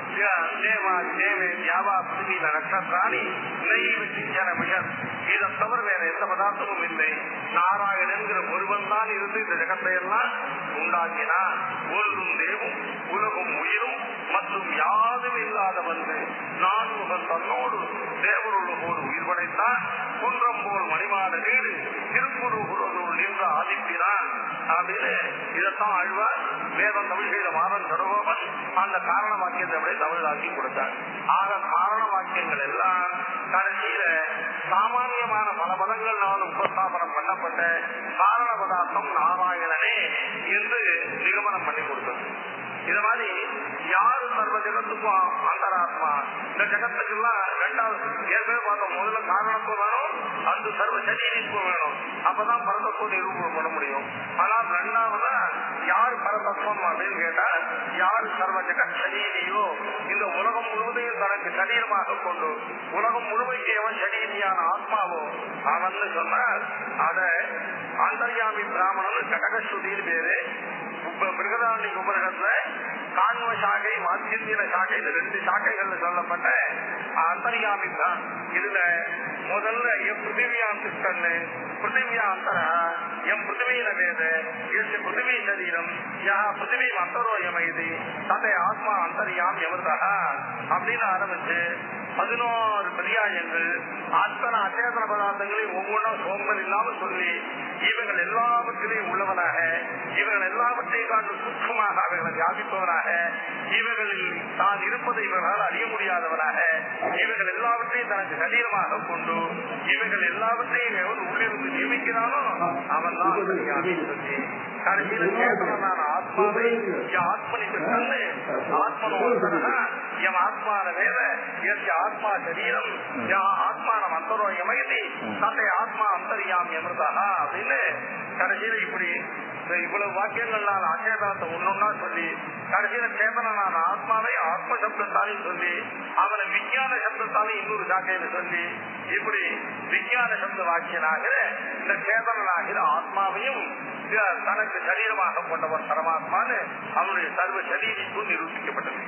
தேவா தேவே தியாவா பிருத்திவியில நட்சத்திராணி நெய்வு சிஞ்சன மிஷன் இதை தவிர வேற எந்த பதார்த்தமும் இல்லை நாராயணன்கிற ஒருவன் தான் இருந்து இந்த ஜெகத்தை எல்லாம் உண்டாக்கினான் ஒருதும் தேவும் உலகும் உயிரும் மற்றும் யாரும் இல்லாத வந்து நான் முகன் தன்னோடு தேவருள்ளோடு உயிர் படைத்தான் குன்றம் போல் மணிமாட வீடு திருக்குறள் நின்ற ஆதிப்பினான் அப்படின்னு இதைத்தான் ஆழ்வார் வேதம் தமிழ் செய்த மாதம் சடகோபன் அந்த காரண வாக்கியத்தை அப்படியே தமிழாக்கி கொடுத்தார் ஆக காரண வாக்கியங்கள் எல்லாம் கடைசியில சாமானியமான பல பதங்கள்னால உபஸ்தாபனம் பண்ணப்பட்ட காரண பதார்த்தம் நாராயணனே என்று நிகமனம் பண்ணி கொடுத்தது இது மாதிரி யாரு சர்வ ஜெகத்துக்கும் அந்தராத்மா இந்த ஜெகத்துக்கெல்லாம் ரெண்டாவது ஏற்கனவே பார்த்தோம் முதல்ல காரணத்துவம் வேணும் அந்த சர்வ சரீரித்துவம் வேணும் அப்பதான் பரதத்துவம் நிரூபணம் பண்ண முடியும் ஆனால் ரெண்டாவதா யார் பரதத்துவம் அப்படின்னு கேட்டா யார் சர்வ ஜெகத் சரீரியோ இந்த உலகம் முழுவதையும் தனக்கு சரீரமாக கொண்டு உலகம் முழுமைக்கு எவன் சரீரியான ஆத்மாவோ அவன் சொன்னார் அத அந்தர்யாமி பிராமணன் கடகஸ்ருதின்னு பேரு உப- பிருகதாரண்ய உபரிடத்துல காண்ம சாகை மாத்தியத்தின சாகை இந்த ரெண்டு சாக்கைகள்ல சொல்லப்பட்ட அந்தர்யாமி தான் இதுல முதல்ல எம் பிருத்திவியாம் திஷ்டன்னு பிருத்திவியா அந்தர எம் பிருத்திவீன வேத எஸ் பிருத்திவி சரீரம் யா பிருத்திவி அந்தரோயமைது ததை ஆத்மா அந்தரியாம் எமர்தா அப்படின்னு ஆரம்பிச்சு பதினோரு பரியாயங்கள் அத்தனை அச்சேதன பதார்த்தங்களையும் ஒவ்வொன்றும் சோம்பல் இல்லாமல் சொல்லி இவர்கள் எல்லாவற்றிலையும் உள்ளவனாக இவர்கள் எல்லாவற்றையும் காண்டு சூட்சமாக அவர்களை வியாபிப்பவனாக இவர்களில் தான் இருப்பதை இவர்களால் அறிய முடியாதவனாக இவர்கள் எல்லாவற்றையும் தனக்கு சரீரமாக கொண்டு இவர்கள் எல்லாவற்றையும் எவன் உள்ளிருந்து நியமிக்கிறானோ அவன் தான் சொல்லி கடைசியில சேதனான ஆத்மாவை ஆத்மனி தன்னு ஆத்மனோதனா எம் ஆத்மான வேத எஸ் ஆத்மா சரீரம் யா ஆத்மான அந்தரோ யமயதி தத்தை ஆத்மா அந்தரியாம் எமிர்தா அப்படின்னு கடைசியில இப்படி இந்த இவ்வளவு வாக்கியங்கள்னால அச்சேதனத்தை ஒன்னொன்னா சொல்லி கடைசியில சேதனான ஆத்மாவை ஆத்ம சப்தத்தாலையும் சொல்லி அவனை விஞ்ஞான சப்தத்தாலையும் இன்னொரு சாக்கையில சொல்லி இப்படி விஞ்ஞான சப்த வாக்கியனாகிற இந்த சேதனாகிற ஆத்மாவையும் இத- தனக்கு சரீரமாக கொண்டவன் பரமாத்மான்னு அவனுடைய சர்வ சரீரிக்கும் நிரூபிக்கப்பட்டது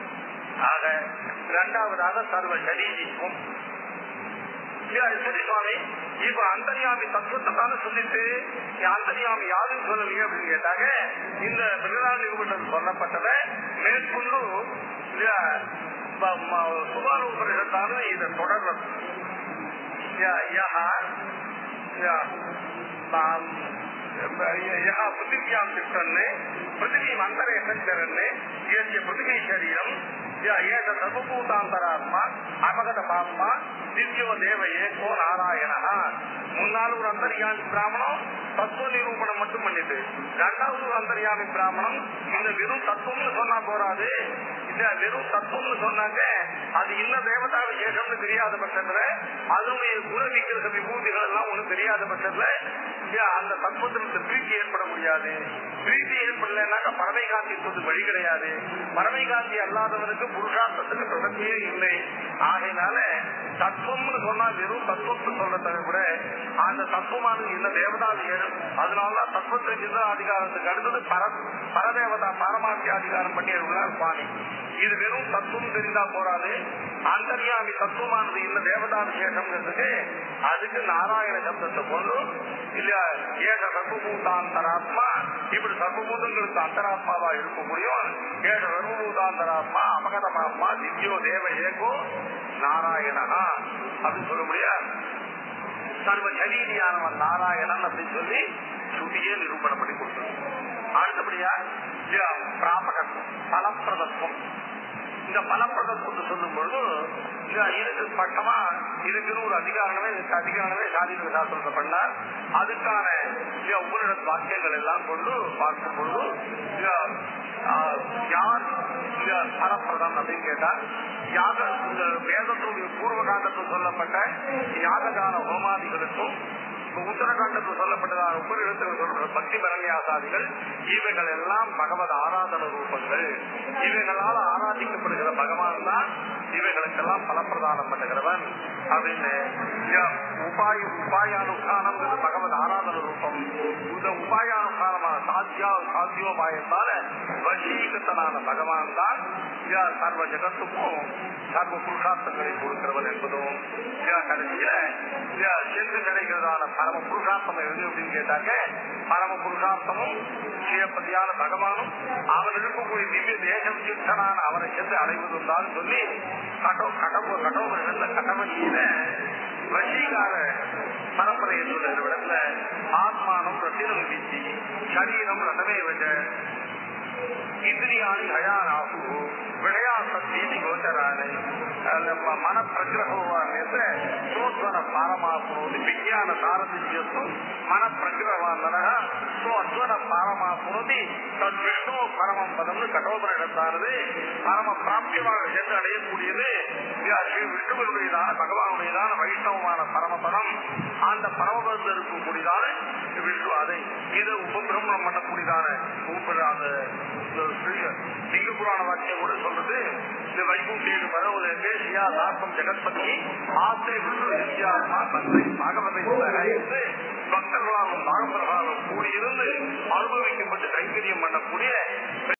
ஆக இரண்டாவதாக சர்வ சரீரிக்கும் சரி சரி சுவாமி இப்ப அந்தர்யாமி தத்துவத்தை தானே சொல்லிட்டு நீ அந்தர்யாமி யாருன்னு சொல்லலையே அப்படின்னு கேட்டாங்க இந்த பிரகதான நிகழ்வு சொல்லப்பட்டத மேற்கொண்டு சுபான உபரிஷத்தானது இதை தொடர்றது ய- யஹ ய- தாம் यः पृथिव्यां तिष्ठन् पृथिवीम् अन्तरे सञ्चरन् यस्य पृथिवी शरीरम् य एष सर्वभूतान्तरात्मा அபகத பாப்மா திவ்யோ தேவ ஏகோ நாராயணா முன்னாள் ஒரு அந்தரியாமி பிராமணம் தத்துவ நிரூபணம் மட்டும் பண்ணிட்டு ரெண்டாவது ஒரு அந்தரியாமி பிராமணம் இந்த வெறும் தத்துவம்னு சொன்னா போறாது இந்த வெறும் தத்துவம்னு சொன்னாங்க அது இன்ன தேவதா விசேஷம்னு தெரியாத பட்சத்துல அதனுடைய குண விக்கிரக விபூதிகள் எல்லாம் ஒண்ணு தெரியாத பட்சத்துல இங்க அந்த தத்துவத்திற்கு திருப்தி ஏற்பட முடியாது பிரீத்தி ஏற்படலைன்னாக்க பறவை காந்தி வழி கிடையாது பறவை காந்தி அல்லாதவனுக்கு புருஷார்த்தத்துக்கு தொடர்ச்சியே இல்லை ஆகையினால தத்துவம்னு சொன்னா வெறும் தத்துவத்தை சொல்றதை விட அந்த தத்துவமானது என்ன தேவதா விசேஷம் அதனாலதான் தத்துவத்தை சிந்த அதிகாரத்துக்கு அடுத்தது பர பரதேவதா பாரமார்த்திய அதிகாரம் பண்ணி உள்ளார் சுவாமி இது வெறும் தத்துவம் தெரிந்தா போறாது அந்தர்யாமி தத்துவமானது என்ன தேவதா விசேஷம்ங்கிறதுக்கு அதுக்கு நாராயண சப்தத்தை கொண்டு இல்ல ஏக சர்வபூதாந்தராத்மா இப்படி சர்வபூதங்களுக்கு அந்தராத்மாவா இருக்க முடியும் ஏக சர்வபூதாந்தராத்மா அமகதமாத்மா திவ்யோ தேவ ஏகோ நாராயணனா அப்படின்னு சொல்ல முடியாது சர்வ சரீரியானவன் நாராயணன் அப்படின்னு சொல்லி சுட்டியே நிரூபணம் பண்ணி கொடுத்தது அடுத்தபடியா பிராபகத்துவம் பலப்பிரதத்துவம் இந்த பலப்பிரதத்துவத்தை சொல்லும் பொழுது இதுக்கு பட்டமா இதுக்குன்னு ஒரு அதிகாரமே இதுக்கு அதிகாரமே சாதித்த சாஸ்திரத்தை பண்ணார் அதுக்கான உபனிட வாக்கியங்கள் எல்லாம் கொண்டு பார்க்கும் பொழுது யார் பலப்பிரதம் அப்படின்னு கேட்டா யாக இந்த வேதத்துடைய பூர்வ காலத்தில் சொல்லப்பட்ட யாககான ஹோமாதிகளுக்கும் உத்தரகாண்டத்தில் சொல்லப்பட்டதான உபரிடத்தில் சொல்லப்பட்ட பக்தி பரநியாசாதிகள் இவைகள் எல்லாம் பகவத் ஆராதன ரூபங்கள் இவைகளால் ஆராதிக்கப்படுகிற பகவான் தான் இவைகளுக்கெல்லாம் பலப்பிரதானம் பண்ணுகிறவன் அப்படின்னு உபாய உபாயானுஷ்டானம்ங்கிறது பகவத் ஆராதன ரூபம் இந்த உபாயானுஷ்டானமான சாத்தியா சாத்தியோபாயத்தால வசீகத்தனான பகவான் தான் சர்வ ஜகத்துக்கும் சர்வ புருஷார்த்தங்களை கொடுக்கிறவன் என்பதும் கடைசியில சென்று கிடைக்கிறதான பரம புருஷார்த்தம் எது அப்படின்னு கேட்டாங்க பரம புருஷார்த்தமும் சுயப்பதியான பகவானும் அவன் இருக்கக்கூடிய திவ்ய தேசம் சித்தனான அவரை சென்று அடைவதும் தான் சொல்லி கட்டோ கடவு கடவுள் கடவழியில வசீகார பரம்பரையை சொல்லுகிற இடத்துல ஆத்மானம் ரத்தினம் வித்தி சரீரம் ரதமே வச்ச இந்திரியாணி ஹயானாகு விளையாசீதி கோச்சரானே மன ಪ್ರಗ್ರಹವಾದ ಸೋತ್ವನ ಪಾರಮಾಪುರೋದು ವಿಜ್ಞಾನ ಸಾರಥ್ಯಸ್ಸು ಮನ ಪ್ರಗ್ರಹವಾದ ಸೊ ಅಧ್ವನ பாரமாப்புறுதி தன் விஷ்ணு பரமம் பதம்னு கட்டோபனிடத்தானது பரம பிராப்தியமாக சென்று அடையக்கூடியது ஸ்ரீ விஷ்ணுவனுடையதான பகவானுடையதான வைஷ்ணவமான பரமபதம் அந்த பரமபதத்தில் இருக்கக்கூடியதான விஷ்ணு அதை இது உபபிரமணம் பண்ணக்கூடியதான அந்த லிங்க புராண வாக்கியம் கூட சொல்றது இந்த வைகுண்டேடு பரவுல தேசியா தார்த்தம் ஜெகத்பதி ஆசை விஷ்ணு நித்யாத்மா தந்தை பாகவதை என்று பக்தர்களாலும் பாகவர்களாலும் கூடியிருந்து அனுபவிக்கப்பட்டு கைங்கரியம் பண்ணக்கூடிய